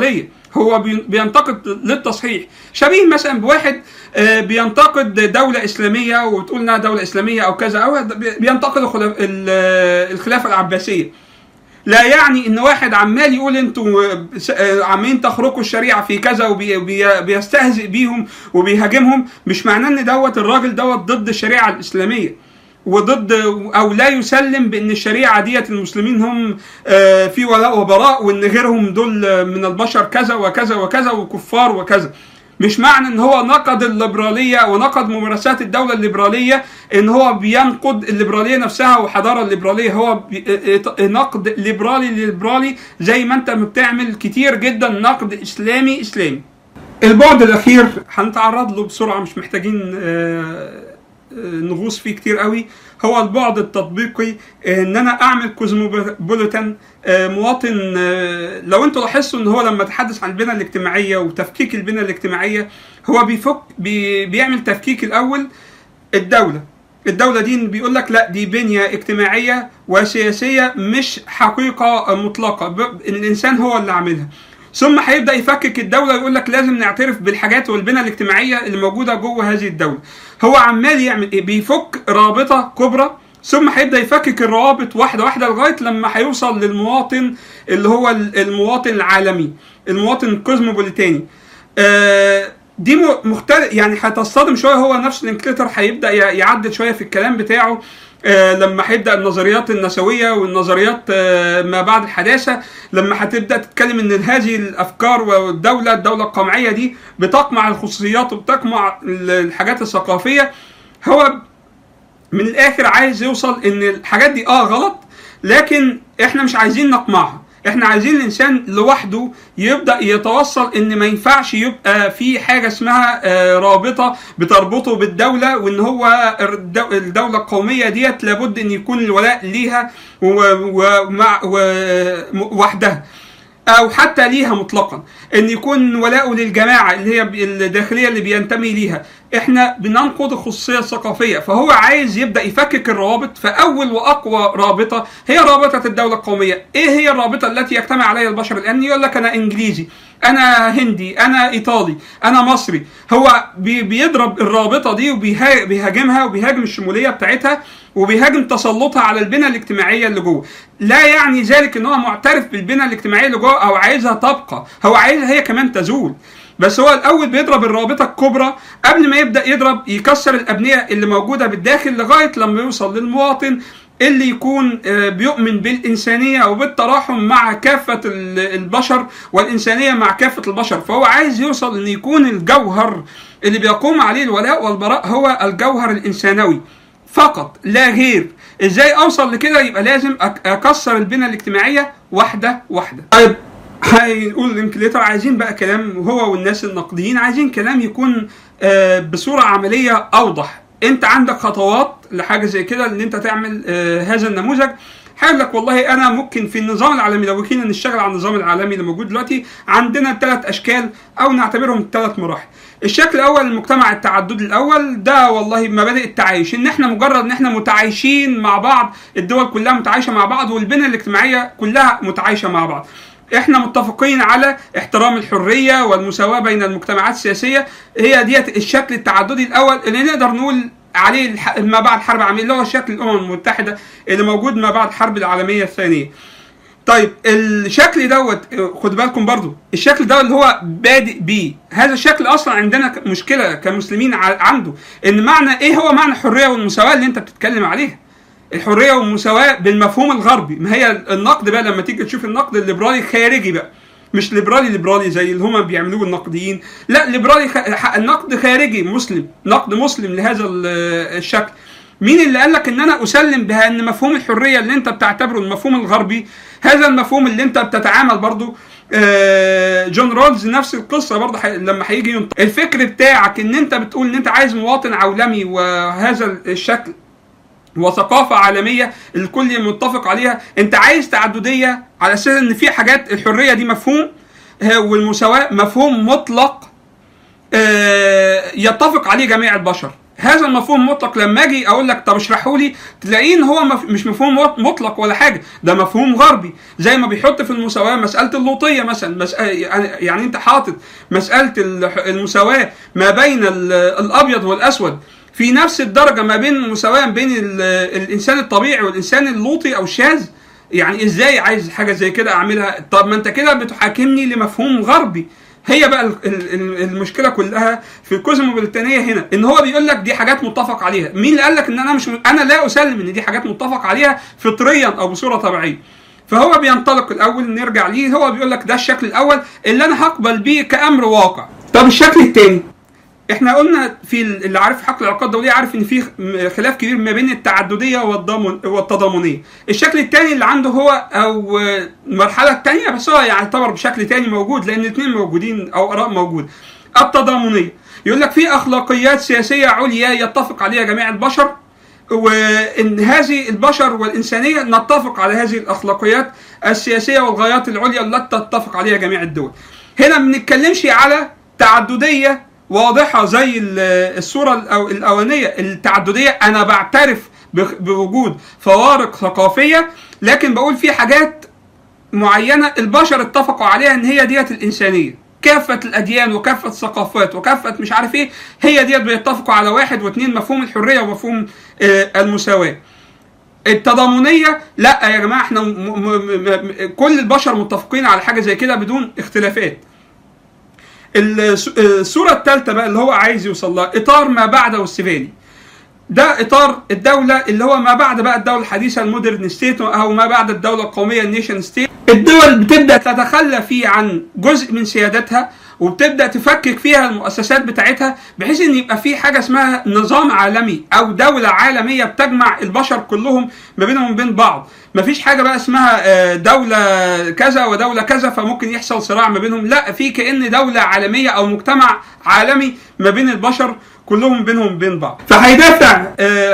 هو بي- بينتقد للتصحيح شبيه مثلا بواحد آه، بينتقد دولة إسلامية وتقول إنها دولة إسلامية أو كذا أو بي- بينتقد الخلا- ال- آه، الخلافة العباسية لا يعني ان واحد عمال يقول انتوا س- آه، عمالين تخرقوا الشريعه في كذا وبيستهزئ بيهم وبيهاجمهم مش معناه ان دوت الراجل دوت ضد الشريعه الاسلاميه وضد او لا يسلم بان الشريعه ديت المسلمين هم آه، في ولاء وبراء وان غيرهم دول آه، من البشر كذا وكذا وكذا وكفار وكذا مش معنى ان هو نقد الليبراليه ونقد ممارسات الدوله الليبراليه ان هو بينقد الليبراليه نفسها والحضاره الليبراليه هو بي- اه- اه- نقد ليبرالي ليبرالي زي ما انت بتعمل كتير جدا نقد اسلامي اسلامي البعد الاخير هنتعرض له بسرعه مش محتاجين آه، آه، نغوص فيه كتير قوي هو البعد التطبيقي آه، ان انا اعمل كوزموبوليتان آه، مواطن آه، لو انتوا لاحظتوا ان هو لما تحدث عن البنى الاجتماعيه وتفكيك البنى الاجتماعيه هو بيفك بي بيعمل تفكيك الاول الدوله الدولة دي بيقول لك لا دي بنية اجتماعية وسياسية مش حقيقة مطلقة ب- الإنسان هو اللي عاملها ثم هيبدا يفكك الدوله ويقول لك لازم نعترف بالحاجات والبنى الاجتماعيه اللي موجوده جوه هذه الدوله هو عمال يعمل ايه بيفك رابطه كبرى ثم هيبدا يفكك الروابط واحده واحده لغايه لما هيوصل للمواطن اللي هو ال- المواطن العالمي المواطن الكوزموبوليتاني آه، دي م- مختلف يعني هتصطدم شويه هو نفس الانكليتر هيبدا ي- يعدل شويه في الكلام بتاعه آه، لما هيبدا النظريات النسويه والنظريات آه، ما بعد الحداثه لما هتبدا تتكلم ان هذه الافكار والدوله الدوله القمعيه دي بتقمع الخصوصيات وبتقمع ال- الحاجات الثقافيه هو من الاخر عايز يوصل ان الحاجات دي اه غلط لكن احنا مش عايزين نقمعها احنا عايزين الانسان لوحده يبدا يتوصل ان ما ينفعش يبقى في حاجه اسمها آه، رابطه بتربطه بالدوله وان هو الدو- الدوله القوميه ديت لابد ان يكون الولاء ليها و- ومع و- وحدها او حتى ليها مطلقا ان يكون ولاؤه للجماعه اللي هي الداخليه اللي بينتمي ليها احنا بننقض الخصوصيه الثقافيه فهو عايز يبدا يفكك الروابط فاول واقوى رابطه هي رابطه الدوله القوميه ايه هي الرابطه التي يجتمع عليها البشر الان يقول لك انا انجليزي انا هندي انا ايطالي انا مصري هو بي بيضرب الرابطه دي وبيهاجمها وبيهاجم الشموليه بتاعتها وبيهاجم تسلطها على البنى الاجتماعيه اللي جوه لا يعني ذلك ان هو معترف بالبنى الاجتماعيه اللي جوه او عايزها تبقى هو عايزها هي كمان تزول بس هو الاول بيضرب الرابطه الكبرى قبل ما يبدا يضرب يكسر الابنيه اللي موجوده بالداخل لغايه لما يوصل للمواطن اللي يكون آه، بيؤمن بالإنسانية وبالتراحم مع كافة ال- البشر والإنسانية مع كافة البشر فهو عايز يوصل أن يكون الجوهر اللي بيقوم عليه الولاء والبراء هو الجوهر الإنسانوي فقط لا غير ازاي اوصل لكده يبقى لازم أك- اكسر البنى الاجتماعيه واحده واحده طيب هنقول الانكليتر عايزين بقى كلام هو والناس النقديين عايزين كلام يكون آه، بصوره عمليه اوضح انت عندك خطوات لحاجه زي كده ان انت تعمل آه، هذا النموذج هيقول لك والله انا ممكن في النظام العالمي لو جينا نشتغل على النظام العالمي اللي موجود دلوقتي عندنا ثلاث اشكال او نعتبرهم ثلاث مراحل الشكل الاول المجتمع التعددي الاول ده والله مبادئ التعايش ان احنا مجرد ان احنا متعايشين مع بعض الدول كلها متعايشه مع بعض والبنى الاجتماعيه كلها متعايشه مع بعض احنا متفقين على احترام الحريه والمساواه بين المجتمعات السياسيه هي ديت الشكل التعددي الاول اللي نقدر نقول عليه الح- ما بعد الحرب العالميه اللي هو شكل الامم المتحده اللي موجود ما بعد الحرب العالميه الثانيه طيب الشكل دوت خد بالكم برضو الشكل ده اللي هو بادئ بيه هذا الشكل اصلا عندنا ك- مشكله كمسلمين ع- عنده ان معنى ايه هو معنى الحريه والمساواه اللي انت بتتكلم عليها الحريه والمساواه بالمفهوم الغربي ما هي النقد بقى لما تيجي تشوف النقد الليبرالي خارجي بقى مش ليبرالي ليبرالي زي اللي هما بيعملوه النقديين لا ليبرالي خ... ح- النقد خارجي مسلم نقد مسلم لهذا ال- الشكل مين اللي قال لك ان انا اسلم بها ان مفهوم الحريه اللي انت بتعتبره المفهوم الغربي هذا المفهوم اللي انت بتتعامل برضو آه، جون رولز نفس القصه برضه حي... لما هيجي ينطق الفكر بتاعك ان انت بتقول ان انت عايز مواطن عولمي وهذا الشكل وثقافه عالميه الكل متفق عليها انت عايز تعدديه على اساس ان في حاجات الحريه دي مفهوم آه، والمساواه مفهوم مطلق آه، يتفق عليه جميع البشر هذا المفهوم المطلق لما اجي اقول لك طب اشرحه لي تلاقيه ان هو مف... مش مفهوم مطلق ولا حاجه ده مفهوم غربي زي ما بيحط في المساواه مساله اللوطيه مثلا مسألة يعني انت حاطط مساله المساواه ما بين الابيض والاسود في نفس الدرجه ما بين المساواه بين الانسان الطبيعي والانسان اللوطي او الشاذ يعني ازاي عايز حاجه زي كده اعملها طب ما انت كده بتحاكمني لمفهوم غربي هي بقى المشكله كلها في الكوزموبوليتانيه هنا ان هو بيقول لك دي حاجات متفق عليها مين اللي قال لك ان انا مش م... انا لا اسلم ان دي حاجات متفق عليها فطريا او بصوره طبيعيه فهو بينطلق الاول نرجع ليه هو بيقول لك ده الشكل الاول اللي انا هقبل بيه كامر واقع طب الشكل الثاني احنا قلنا في اللي عارف حق العلاقات الدوليه عارف ان في خلاف كبير ما بين التعدديه والتضامنيه الشكل الثاني اللي عنده هو او المرحله الثانيه بس هو يعتبر بشكل ثاني موجود لان الاثنين موجودين او اراء موجود التضامنيه يقول لك في اخلاقيات سياسيه عليا يتفق عليها جميع البشر وان هذه البشر والانسانيه نتفق على هذه الاخلاقيات السياسيه والغايات العليا التي تتفق عليها جميع الدول هنا ما بنتكلمش على تعدديه واضحه زي الصوره الاولانيه التعدديه انا بعترف بوجود فوارق ثقافيه لكن بقول في حاجات معينه البشر اتفقوا عليها ان هي ديت الانسانيه كافة الأديان وكافة الثقافات وكافة مش عارف إيه هي ديت بيتفقوا على واحد واثنين مفهوم الحرية ومفهوم المساواة. التضامنية لا يا جماعة احنا م م كل البشر متفقين على حاجة زي كده بدون اختلافات. الصورة الثالثة بقى اللي هو عايز يوصل لها إطار ما بعده السيفالي ده إطار الدولة اللي هو ما بعد بقى الدولة الحديثة المودرن ستيت أو ما بعد الدولة القومية النيشن ستيت الدول بتبدأ تتخلى فيه عن جزء من سيادتها وبتبدا تفكك فيها المؤسسات بتاعتها بحيث ان يبقى في حاجه اسمها نظام عالمي او دوله عالميه بتجمع البشر كلهم ما بينهم وبين بعض مفيش حاجه بقى اسمها دوله كذا ودوله كذا فممكن يحصل صراع ما بينهم لا في كان دوله عالميه او مجتمع عالمي ما بين البشر كلهم بينهم وبين بعض فهيدافع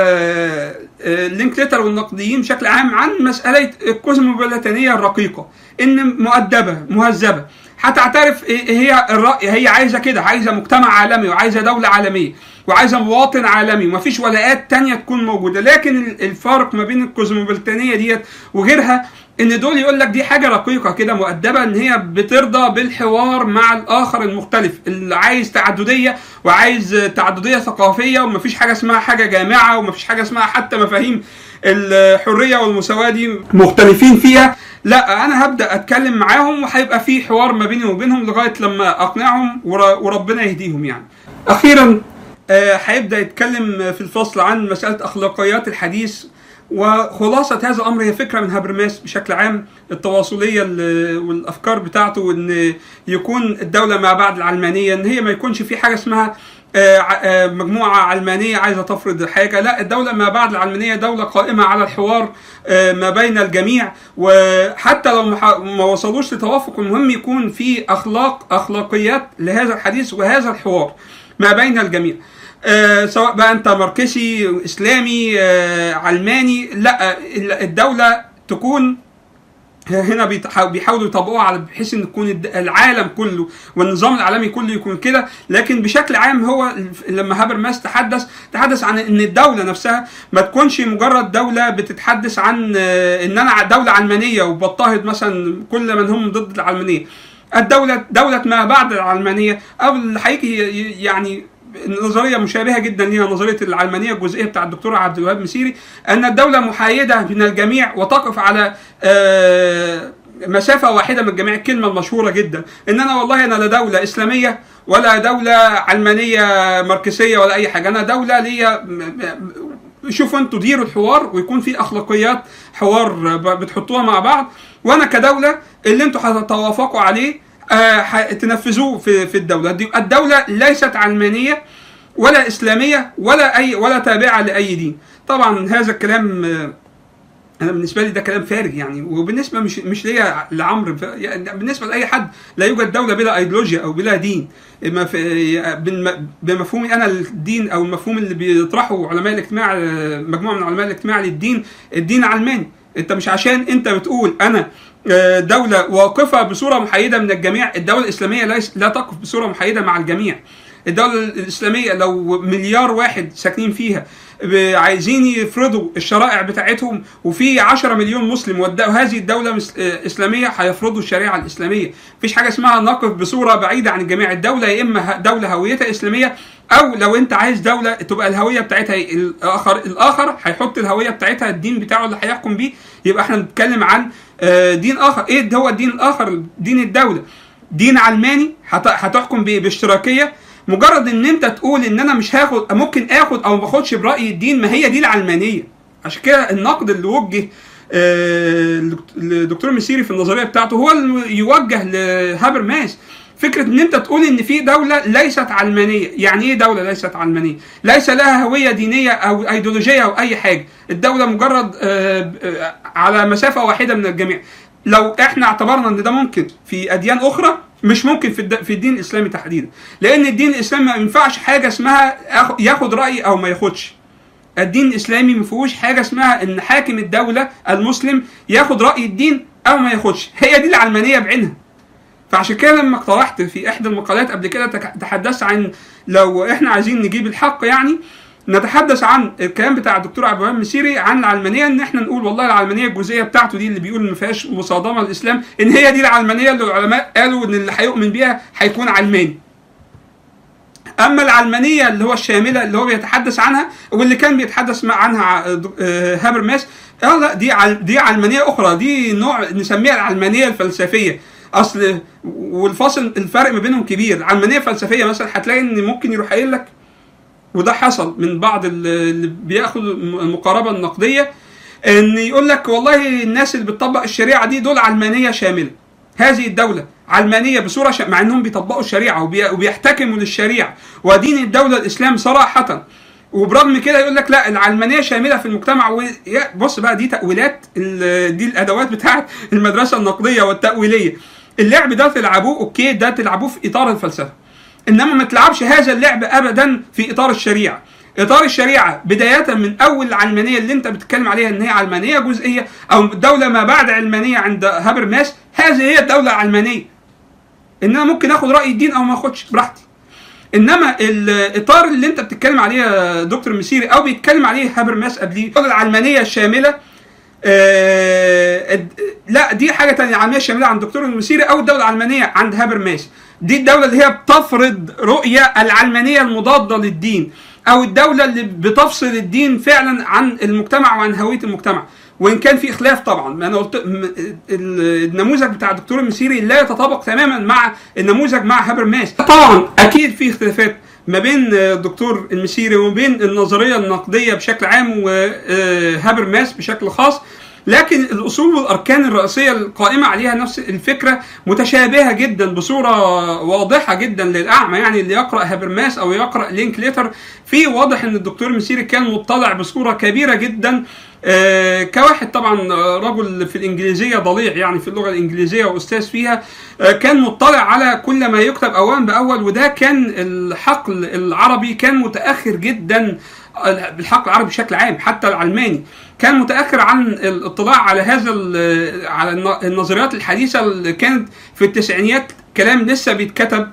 لينكليتر والنقديين بشكل عام عن مساله الكوزموبوليتانيه الرقيقه ان مؤدبه مهذبه هتعترف هي الرأي هي عايزه كده عايزه مجتمع عالمي وعايزه دوله عالميه وعايزه مواطن عالمي ومفيش ولاءات تانية تكون موجوده لكن الفارق ما بين الكوزموبوليتانيه ديت وغيرها ان دول يقول لك دي حاجه رقيقه كده مؤدبه ان هي بترضى بالحوار مع الاخر المختلف اللي عايز تعدديه وعايز تعدديه ثقافيه ومفيش حاجه اسمها حاجه جامعه ومفيش حاجه اسمها حتى مفاهيم الحريه والمساواه دي مختلفين فيها لا انا هبدا اتكلم معاهم وهيبقى في حوار ما بيني وبينهم لغايه لما اقنعهم وربنا يهديهم يعني اخيرا هيبدا يتكلم في الفصل عن مساله اخلاقيات الحديث وخلاصة هذا الأمر هي فكرة من هابرماس بشكل عام التواصلية والأفكار بتاعته وإن يكون الدولة ما بعد العلمانية إن هي ما يكونش في حاجة اسمها مجموعة علمانية عايزة تفرض حاجة لا الدولة ما بعد العلمانية دولة قائمة على الحوار ما بين الجميع وحتى لو ما وصلوش لتوافق المهم يكون في أخلاق أخلاقيات لهذا الحديث وهذا الحوار ما بين الجميع آه سواء بقى انت ماركسي اسلامي آه علماني لا الدوله تكون هنا بيحاولوا يطبقوها على بحيث ان تكون العالم كله والنظام العالمي كله يكون كده لكن بشكل عام هو لما هابرماس تحدث تحدث عن ان الدوله نفسها ما تكونش مجرد دوله بتتحدث عن ان انا دوله علمانيه وبضطهد مثلا كل من هم ضد العلمانيه الدوله دوله ما بعد العلمانيه او اللي هيجي يعني نظريه مشابهه جدا ليها نظريه العلمانيه الجزئيه بتاع الدكتور عبد الوهاب مسيري ان الدوله محايده من الجميع وتقف على مسافه واحده من الجميع الكلمه المشهوره جدا ان انا والله انا لا دوله اسلاميه ولا دوله علمانيه ماركسيه ولا اي حاجه انا دوله ليا شوفوا انتوا ديروا الحوار ويكون في اخلاقيات حوار بتحطوها مع بعض وانا كدوله اللي انتوا هتتوافقوا عليه آه تنفذوه في في الدوله دي الدوله ليست علمانيه ولا اسلاميه ولا اي ولا تابعه لاي دين طبعا هذا الكلام آه انا بالنسبه لي ده كلام فارغ يعني وبالنسبه مش مش ليا لعمرو يعني بالنسبه لاي حد لا يوجد دوله بلا ايديولوجيا او بلا دين بمفهومي انا الدين او المفهوم اللي بيطرحه علماء الاجتماع مجموعه من علماء الاجتماع للدين الدين علماني انت مش عشان انت بتقول انا دولة واقفة بصورة محايدة من الجميع الدولة الإسلامية لا تقف بصورة محايدة مع الجميع الدوله الاسلاميه لو مليار واحد ساكنين فيها ب- عايزين يفرضوا الشرائع بتاعتهم وفي 10 مليون مسلم والد- وهذه الدوله مس- آه، اسلاميه هيفرضوا الشريعه الاسلاميه مفيش حاجه اسمها نقف بصوره بعيده عن الجميع الدوله يا اما ه- دوله هويتها اسلاميه او لو انت عايز دوله تبقى الهويه بتاعتها إيه؟ الاخر الاخر هيحط الهويه بتاعتها الدين بتاعه اللي هيحكم بيه يبقى احنا بنتكلم عن آه، دين اخر ايه هو الدين الاخر دين الدوله دين علماني هت- هتحكم بإيه؟ باشتراكيه مجرد ان انت تقول ان انا مش هاخد ممكن اخد او ما اخدش براي الدين ما هي دي العلمانيه عشان كده النقد اللي وجه آه، لدكتور مسيري في النظريه بتاعته هو اللي يوجه لهابر ماس فكره ان انت تقول ان في دوله ليست علمانيه يعني ايه دوله ليست علمانيه ليس لها هويه دينيه او ايديولوجيه او اي حاجه الدوله مجرد آه، آه، على مسافه واحده من الجميع لو احنا اعتبرنا ان ده ممكن في اديان اخرى مش ممكن في الد- في الدين الاسلامي تحديدا لان الدين الاسلامي ما ينفعش حاجه اسمها آخ- ياخد راي او ما ياخدش الدين الاسلامي ما فيهوش حاجه اسمها ان حاكم الدوله المسلم ياخد راي الدين او ما ياخدش هي دي العلمانيه بعينها فعشان كده لما اقترحت في احدى المقالات قبل كده تك- تحدثت عن لو احنا عايزين نجيب الحق يعني نتحدث عن الكلام بتاع الدكتور عبد الوهاب مسيري عن العلمانيه ان احنا نقول والله العلمانيه الجزئيه بتاعته دي اللي بيقول ما فيهاش مصادمه للاسلام ان هي دي العلمانيه اللي العلماء قالوا ان اللي هيؤمن بيها هيكون علماني. اما العلمانيه اللي هو الشامله اللي هو بيتحدث عنها واللي كان بيتحدث مع عنها ع- د- آه، هابر ماس اه لا دي عل- دي علمانيه اخرى دي نوع نسميها العلمانيه الفلسفيه اصل والفاصل الفرق ما بينهم كبير العلمانيه الفلسفيه مثلا هتلاقي ان ممكن يروح قايل لك وده حصل من بعض اللي اللي بياخدوا المقاربه النقديه ان يقول لك والله الناس اللي بتطبق الشريعه دي دول علمانيه شامله هذه الدوله علمانيه بصوره ش... مع انهم بيطبقوا الشريعه وبي... وبيحتكموا للشريعه ودين الدوله الاسلام صراحه وبرغم كده يقول لك لا العلمانيه شامله في المجتمع و... يا- بص بقى دي تاويلات ال... دي الادوات بتاعت المدرسه النقديه والتاويليه اللعب ده تلعبوه اوكي ده تلعبوه في اطار الفلسفه انما ما تلعبش هذا اللعب ابدا في اطار الشريعه اطار الشريعه بدايه من اول العلمانيه اللي انت بتتكلم عليها ان هي علمانيه جزئيه او دوله ما بعد علمانيه عند هابر ماس هذه هي الدوله العلمانيه ان انا ممكن اخد راي الدين او ما اخدش براحتي انما الاطار اللي انت بتتكلم عليه يا دكتور مسيري او بيتكلم عليه هابر ماس قبليه الدوله العلمانيه الشامله آه، الد- لا دي حاجه تانية العلمانيه الشامله عند الدكتور المسيري او الدوله العلمانيه عند هابر ماس دي الدوله اللي هي بتفرض رؤيه العلمانيه المضاده للدين او الدوله اللي بتفصل الدين فعلا عن المجتمع وعن هويه المجتمع وان كان في خلاف طبعا ما انا قلت م- ال- النموذج بتاع الدكتور المسيري لا يتطابق تماما مع النموذج مع هابر ماس طبعا اكيد في اختلافات ما بين الدكتور المسيري وما بين النظريه النقديه بشكل عام وهابر ماس بشكل خاص لكن الاصول والاركان الرئيسيه القائمه عليها نفس الفكره متشابهه جدا بصوره واضحه جدا للاعمى يعني اللي يقرا هابرماس او يقرا لينك ليتر في واضح ان الدكتور مسيري كان مطلع بصوره كبيره جدا آه، كواحد طبعا آه، رجل في الانجليزيه ضليع يعني في اللغه الانجليزيه واستاذ فيها آه، كان مطلع على كل ما يكتب اولا باول وده كان الحقل العربي كان متاخر جدا بالحقل العربي بشكل عام حتى العلماني كان متاخر عن الاطلاع على هذا ال- على الن- النظريات الحديثه اللي كانت في التسعينيات كلام لسه بيتكتب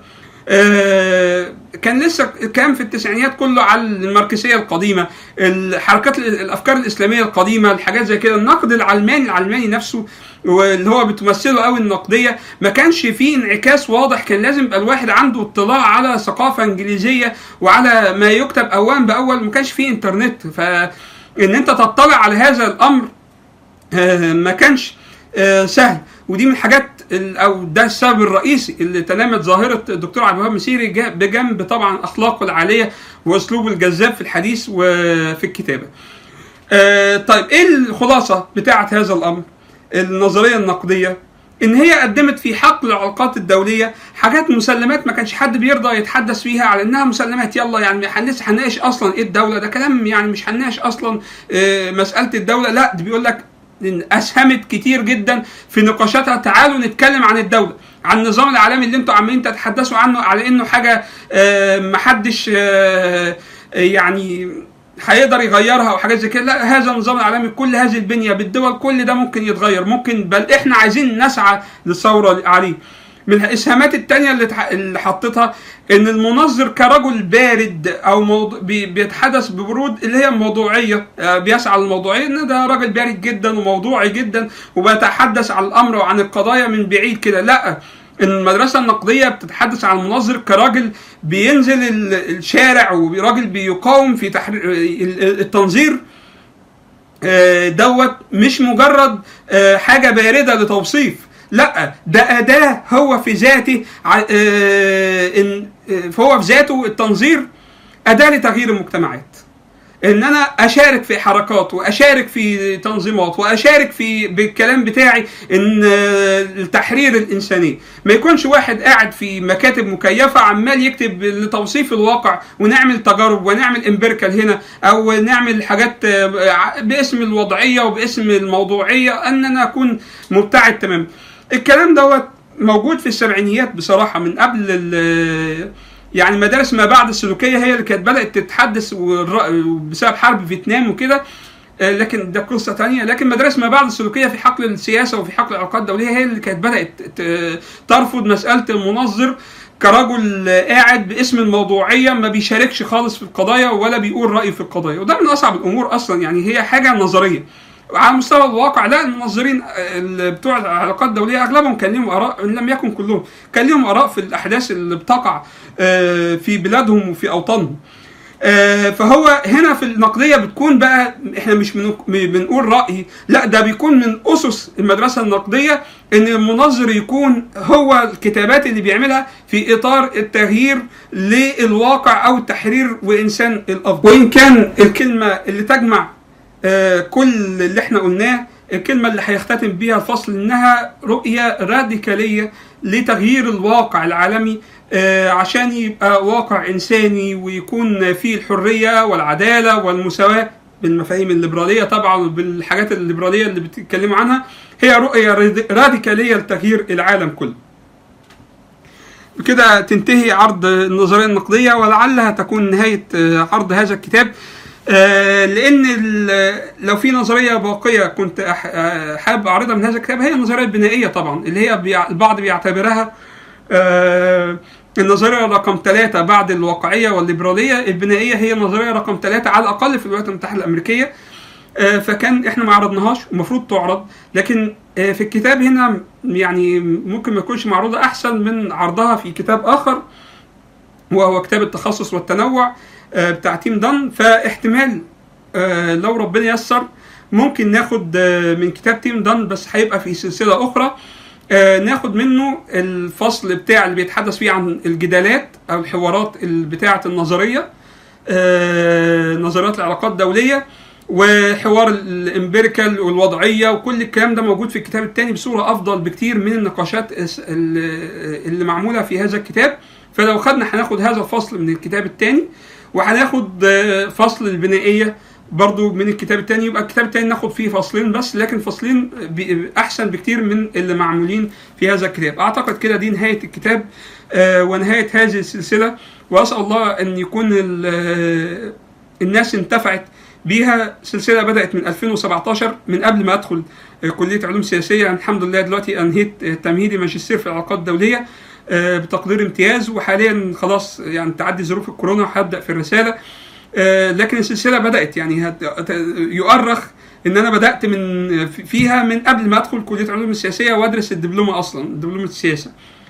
آه، كان لسه كان في التسعينيات كله على الماركسيه القديمه الحركات الافكار الاسلاميه القديمه الحاجات زي كده النقد العلماني العلماني نفسه واللي هو بتمثله قوي النقديه ما كانش فيه انعكاس واضح كان لازم يبقى الواحد عنده اطلاع على ثقافه انجليزيه وعلى ما يكتب اوان باول ما كانش فيه انترنت فان انت تطلع على هذا الامر آه، ما كانش آه، سهل ودي من الحاجات ال- او ده السبب الرئيسي اللي تنامت ظاهره الدكتور عبد الوهاب مسيري جا- بجنب طبعا اخلاقه العاليه واسلوبه الجذاب في الحديث وفي الكتابه. آه، طيب ايه الخلاصه بتاعه هذا الامر؟ النظريه النقديه ان هي قدمت في حقل العلاقات الدوليه حاجات مسلمات ما كانش حد بيرضى يتحدث فيها على انها مسلمات يلا يعني هنس- هنناقش اصلا ايه الدوله ده كلام يعني مش هنناقش اصلا آه، مساله الدوله لا ده بيقول لك إن اسهمت كتير جدا في نقاشاتها تعالوا نتكلم عن الدوله عن النظام العالمي اللي انتوا عمالين تتحدثوا عنه على انه حاجه آه، محدش آه، يعني هيقدر يغيرها او حاجات زي كده لا هذا النظام العالمي كل هذه البنيه بالدول كل ده ممكن يتغير ممكن بل احنا عايزين نسعى للثوره عليه من الاسهامات التانية اللي تح- اللي حطيتها ان المنظر كرجل بارد او موضوع بي- بيتحدث ببرود اللي هي الموضوعيه آه، بيسعى للموضوعيه ان ده راجل بارد جدا وموضوعي جدا وبيتحدث عن الامر وعن القضايا من بعيد كده لا المدرسة النقدية بتتحدث عن المنظر كراجل بينزل ال- الشارع وراجل بيقاوم في تحرير التنظير آه، دوت مش مجرد آه، حاجه بارده لتوصيف لا ده اداه هو في ذاته ع- آه، إن- آه، فهو في ذاته التنظير اداه لتغيير المجتمعات ان انا اشارك في حركات واشارك في تنظيمات واشارك في بالكلام بتاعي ان آه، التحرير الانساني ما يكونش واحد قاعد في مكاتب مكيفه عمال يكتب لتوصيف الواقع ونعمل تجارب ونعمل امبيريكال هنا او نعمل حاجات آه، ع- باسم الوضعيه وباسم الموضوعيه ان انا اكون مبتعد تماما الكلام دوت موجود في السبعينيات بصراحه من قبل ال- يعني مدارس ما بعد السلوكيه هي اللي كانت بدات تتحدث والر- بسبب حرب فيتنام وكده آه، لكن ده قصه تانية لكن مدارس ما بعد السلوكيه في حقل السياسه وفي حقل العلاقات الدوليه هي اللي كانت بدات ت- ترفض مساله المنظر كرجل قاعد باسم الموضوعيه ما بيشاركش خالص في القضايا ولا بيقول رايه في القضايا وده من اصعب الامور اصلا يعني هي حاجه نظريه على مستوى الواقع لا المنظرين ال- بتوع العلاقات الدوليه اغلبهم كان لهم اراء ان لم يكن كلهم كان لهم اراء في الاحداث اللي بتقع آه، في بلادهم وفي اوطانهم آه، فهو هنا في النقديه بتكون بقى احنا مش بنق- بنقول راي لا ده بيكون من اسس المدرسه النقديه ان المنظر يكون هو الكتابات اللي بيعملها في اطار التغيير للواقع او التحرير وانسان الافضل وان كان الكلمه اللي تجمع آه، كل اللي احنا قلناه الكلمة اللي هيختتم بيها الفصل انها رؤية راديكالية لتغيير الواقع العالمي آه، عشان يبقى واقع انساني ويكون فيه الحرية والعدالة والمساواة بالمفاهيم الليبرالية طبعا بالحاجات الليبرالية اللي بتتكلموا عنها هي رؤية راد- راديكالية لتغيير العالم كله بكده تنتهي عرض النظريه النقديه ولعلها تكون نهايه آه، عرض هذا الكتاب آه، لان ال- لو في نظريه باقيه كنت أح- آه، حابب اعرضها من هذا الكتاب هي النظريه البنائيه طبعا اللي هي بيع- البعض بيعتبرها آه، النظريه رقم ثلاثة بعد الواقعيه والليبراليه البنائيه هي النظريه رقم ثلاثة على الاقل في الولايات المتحده الامريكيه آه، فكان احنا ما عرضناهاش ومفروض تعرض لكن آه، في الكتاب هنا يعني ممكن ما يكونش معروضه احسن من عرضها في كتاب اخر وهو كتاب التخصص والتنوع آه، بتاع تيم دان فاحتمال آه، لو ربنا يسر ممكن ناخد آه، من كتاب تيم دان بس هيبقى في سلسله اخرى آه، ناخد منه الفصل بتاع اللي بيتحدث فيه عن الجدالات او الحوارات ال- بتاعه النظريه آه، نظريات العلاقات الدوليه وحوار الامبيريكال والوضعيه وكل الكلام ده موجود في الكتاب الثاني بصوره افضل بكتير من النقاشات الس- ال- اللي معموله في هذا الكتاب فلو خدنا هناخد هذا الفصل من الكتاب الثاني وهناخد آه، فصل البنائيه برضو من الكتاب الثاني يبقى الكتاب الثاني ناخد فيه فصلين بس لكن فصلين بي- احسن بكتير من اللي معمولين في هذا الكتاب اعتقد كده دي نهايه الكتاب آه، ونهايه هذه السلسله واسال الله ان يكون ال- آه، الناس انتفعت بيها سلسله بدات من 2017 من قبل ما ادخل آه، كليه علوم سياسيه الحمد لله دلوقتي انهيت آه، تمهيدي ماجستير في العلاقات الدوليه آه، بتقدير امتياز وحاليا خلاص يعني تعدي ظروف الكورونا وهبدا في الرساله آه، لكن السلسله بدات يعني هت- هت- يؤرخ ان انا بدات من فيها من قبل ما ادخل كليه علوم السياسيه وادرس الدبلومه اصلا دبلومه السياسه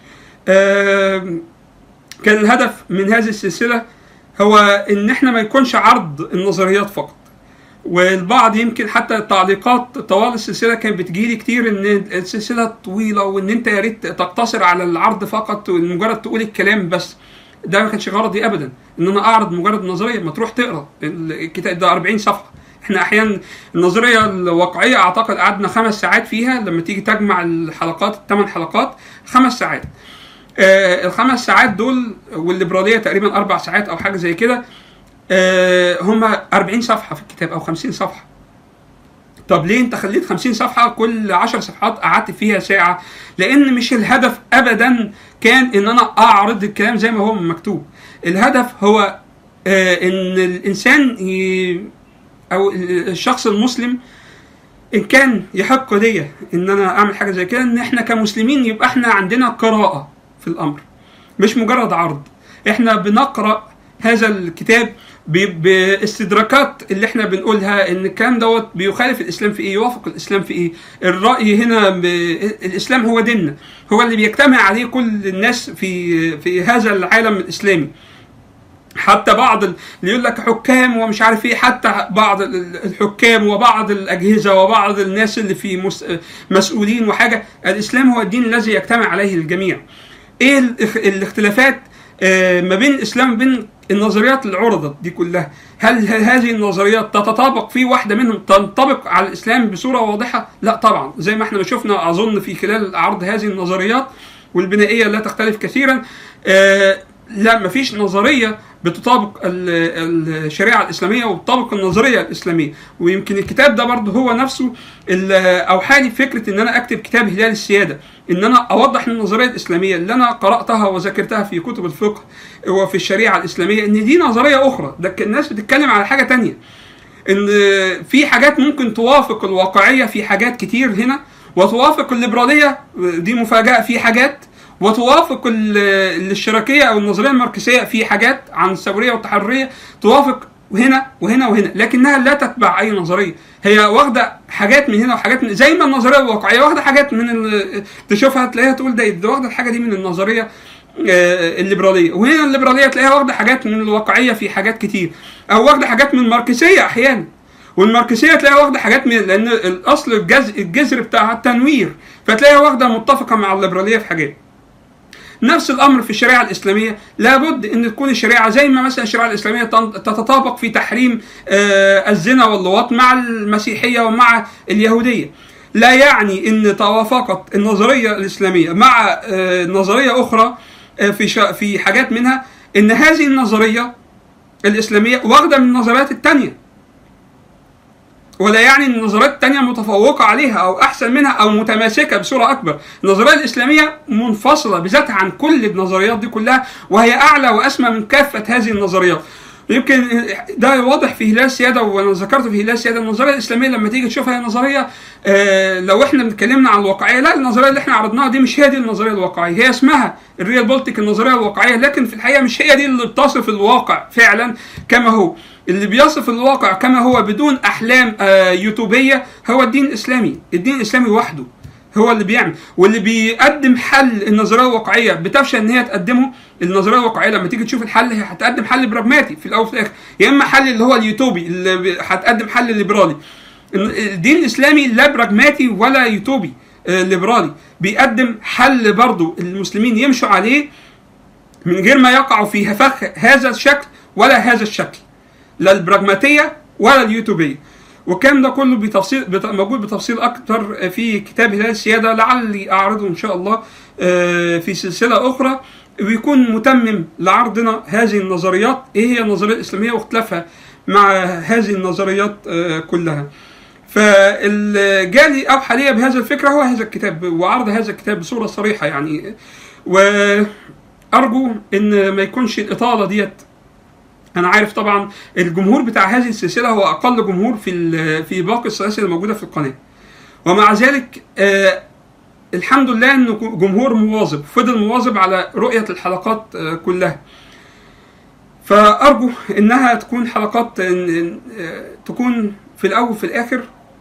آم، كان الهدف من هذه السلسله هو ان احنا ما يكونش عرض النظريات فقط والبعض يمكن حتى التعليقات طوال السلسله كانت بتجيلي كتير ان السلسله طويله وان انت يا ريت تقتصر على العرض فقط ومجرد تقول الكلام بس ده ما كانش غرضي ابدا ان انا اعرض مجرد نظريه ما تروح تقرا الكتاب ده 40 صفحه احنا احيانا النظريه الواقعيه اعتقد قعدنا خمس ساعات فيها لما تيجي تجمع الحلقات الثمان حلقات خمس ساعات آه الخمس ساعات دول والليبراليه تقريبا اربع ساعات او حاجه زي كده آه هم 40 صفحه في الكتاب او 50 صفحه طب ليه انت خليت 50 صفحه كل 10 صفحات قعدت فيها ساعه لان مش الهدف ابدا كان ان انا اعرض الكلام زي ما هو مكتوب الهدف هو آه ان الانسان ي... او الشخص المسلم ان كان يحق ليا ان انا اعمل حاجه زي كده ان احنا كمسلمين يبقى احنا عندنا قراءه في الامر مش مجرد عرض احنا بنقرا هذا الكتاب ب- باستدراكات اللي احنا بنقولها ان الكلام دوت بيخالف الاسلام في ايه يوافق الاسلام في ايه الراي هنا ب... الاسلام هو ديننا هو اللي بيجتمع عليه كل الناس في في هذا العالم الاسلامي حتى بعض ال- اللي يقول لك حكام ومش عارف ايه حتى بعض ال- الحكام وبعض الاجهزه وبعض الناس اللي في مس- مسؤولين وحاجه الاسلام هو الدين الذي يجتمع عليه الجميع. ايه الاخ- الاختلافات آه، ما بين الاسلام وبين النظريات اللي عرضت دي كلها هل ه- هذه النظريات تتطابق في واحده منهم تنطبق على الاسلام بصوره واضحه لا طبعا زي ما احنا شفنا اظن في خلال عرض هذه النظريات والبنائيه لا تختلف كثيرا آه، لا مفيش نظريه بتطابق ال- الشريعه الاسلاميه وبتطابق النظريه الاسلاميه ويمكن الكتاب ده برضه هو نفسه اللي اوحى لي فكره ان انا اكتب كتاب هلال السياده ان انا اوضح النظريه الاسلاميه اللي انا قراتها وذاكرتها في كتب الفقه وفي الشريعه الاسلاميه ان دي نظريه اخرى ده الناس بتتكلم على حاجه تانية ان في حاجات ممكن توافق الواقعيه في حاجات كتير هنا وتوافق الليبراليه دي مفاجاه في حاجات وتوافق ال- الاشتراكيه او النظريه الماركسيه في حاجات عن الثوريه والتحرريه توافق هنا وهنا وهنا لكنها لا تتبع اي نظريه هي واخده حاجات من هنا وحاجات من زي ما النظريه الواقعيه واخده حاجات من ال- تشوفها تلاقيها تقول ده ده واخده الحاجه دي من النظريه آه، الليبراليه وهنا الليبراليه تلاقيها واخده حاجات من الواقعيه في حاجات كتير او واخده حاجات من الماركسيه احيانا والماركسيه تلاقيها واخده حاجات من لان الاصل الجز الجذر بتاعها التنوير فتلاقيها واخده متفقه مع الليبراليه في حاجات نفس الامر في الشريعه الاسلاميه لابد ان تكون الشريعه زي ما مثلا الشريعه الاسلاميه تن- تتطابق في تحريم آه، الزنا واللواط مع المسيحيه ومع اليهوديه لا يعني ان توافقت النظريه الاسلاميه مع آه، نظريه اخرى آه، في شا- في حاجات منها ان هذه النظريه الاسلاميه واخده من النظريات الثانيه ولا يعني ان النظريات التانية متفوقة عليها أو أحسن منها أو متماسكة بصورة أكبر النظرية الإسلامية منفصلة بذاتها عن كل النظريات دي كلها وهي أعلى وأسمى من كافة هذه النظريات يمكن ده واضح في هلال السياده وانا ذكرت في هلال السياده النظريه الاسلاميه لما تيجي تشوفها هي نظريه آه لو احنا بنتكلمنا عن الواقعيه لا النظريه اللي احنا عرضناها دي مش هي دي النظريه الواقعيه هي اسمها الريال بولتيك النظريه الواقعيه لكن في الحقيقه مش هي دي اللي بتصف الواقع فعلا كما هو اللي بيصف الواقع كما هو بدون احلام آه يوتوبيه هو الدين الاسلامي الدين الاسلامي وحده هو اللي بيعمل واللي بيقدم حل النظريه الواقعيه بتفشل ان هي تقدمه النظريه الواقعيه لما تيجي تشوف الحل هي هتقدم حل براجماتي في الاول وفي الاخر يا اما حل اللي هو اليوتوبي اللي بي- هتقدم حل ليبرالي الدين الاسلامي لا براجماتي ولا يوتوبي آه، ليبرالي بيقدم حل برضو المسلمين يمشوا عليه من غير ما يقعوا في فخ هذا الشكل ولا هذا الشكل لا البراجماتيه ولا اليوتوبيه والكلام ده كله بتفصيل بت- موجود بتفصيل اكتر في كتاب هلال السياده لعلي اعرضه ان شاء الله آه، في سلسله اخرى ويكون متمم لعرضنا هذه النظريات ايه هي النظريه الاسلاميه واختلافها مع هذه النظريات آه، كلها فالجالي اوحى لي بهذا الفكره هو هذا الكتاب وعرض هذا الكتاب بصوره صريحه يعني وارجو ان ما يكونش الاطاله ديت انا عارف طبعا الجمهور بتاع هذه السلسله هو اقل جمهور في ال- في باقي السلاسل الموجوده في القناه ومع ذلك آه الحمد لله انه جمهور مواظب فضل مواظب على رؤيه الحلقات آه كلها فارجو انها تكون حلقات آه، آه، تكون في الاول وفي الاخر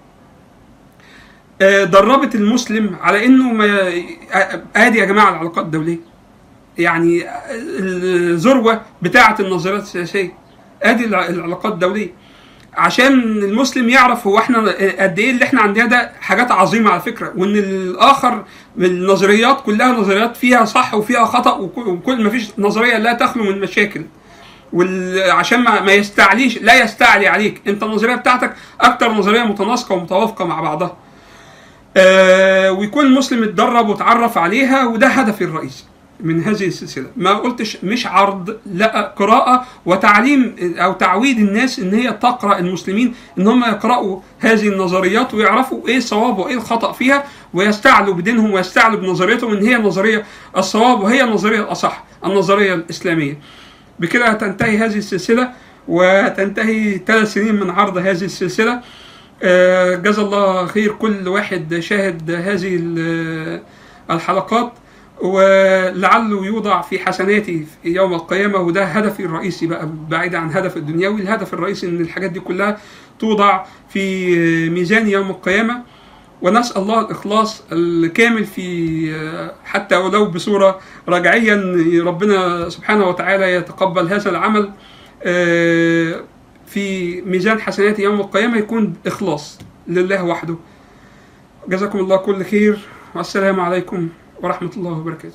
آه، دربت المسلم على انه ما آه، ادي يا جماعه العلاقات الدوليه يعني الذروه بتاعه النظريات السياسيه ادي الع- العلاقات الدوليه عشان المسلم يعرف هو احنا قد ايه اللي احنا عندنا ده حاجات عظيمه على فكره وان الاخر النظريات كلها نظريات فيها صح وفيها خطا وكل- وكل ما فيش نظريه لا تخلو من مشاكل وعشان ما, ما يستعليش لا يستعلي عليك انت النظريه بتاعتك اكتر نظريه متناسقه ومتوافقه مع بعضها آه ويكون المسلم اتدرب وتعرف عليها وده هدفي الرئيسي من هذه السلسله ما قلتش مش عرض لا قراءه وتعليم او تعويد الناس ان هي تقرا المسلمين ان هم يقراوا هذه النظريات ويعرفوا ايه الصواب وايه الخطا فيها ويستعلوا بدينهم ويستعلوا بنظريتهم ان هي النظريه الصواب وهي النظريه الاصح النظريه الاسلاميه بكده تنتهي هذه السلسله وتنتهي ثلاث سنين من عرض هذه السلسله آه، جزا الله خير كل واحد شاهد هذه ال- الحلقات ولعله يوضع في حسناتي في يوم القيامة وده هدفي الرئيسي بقى بعيد عن هدف الدنيوي الهدف الرئيسي ان الحاجات دي كلها توضع في ميزان يوم القيامة ونسأل الله الإخلاص الكامل في حتى ولو بصورة رجعيا ربنا سبحانه وتعالى يتقبل هذا العمل آه، في ميزان حسنات يوم القيامة يكون إخلاص لله وحده جزاكم الله كل خير والسلام عليكم ورحمة الله وبركاته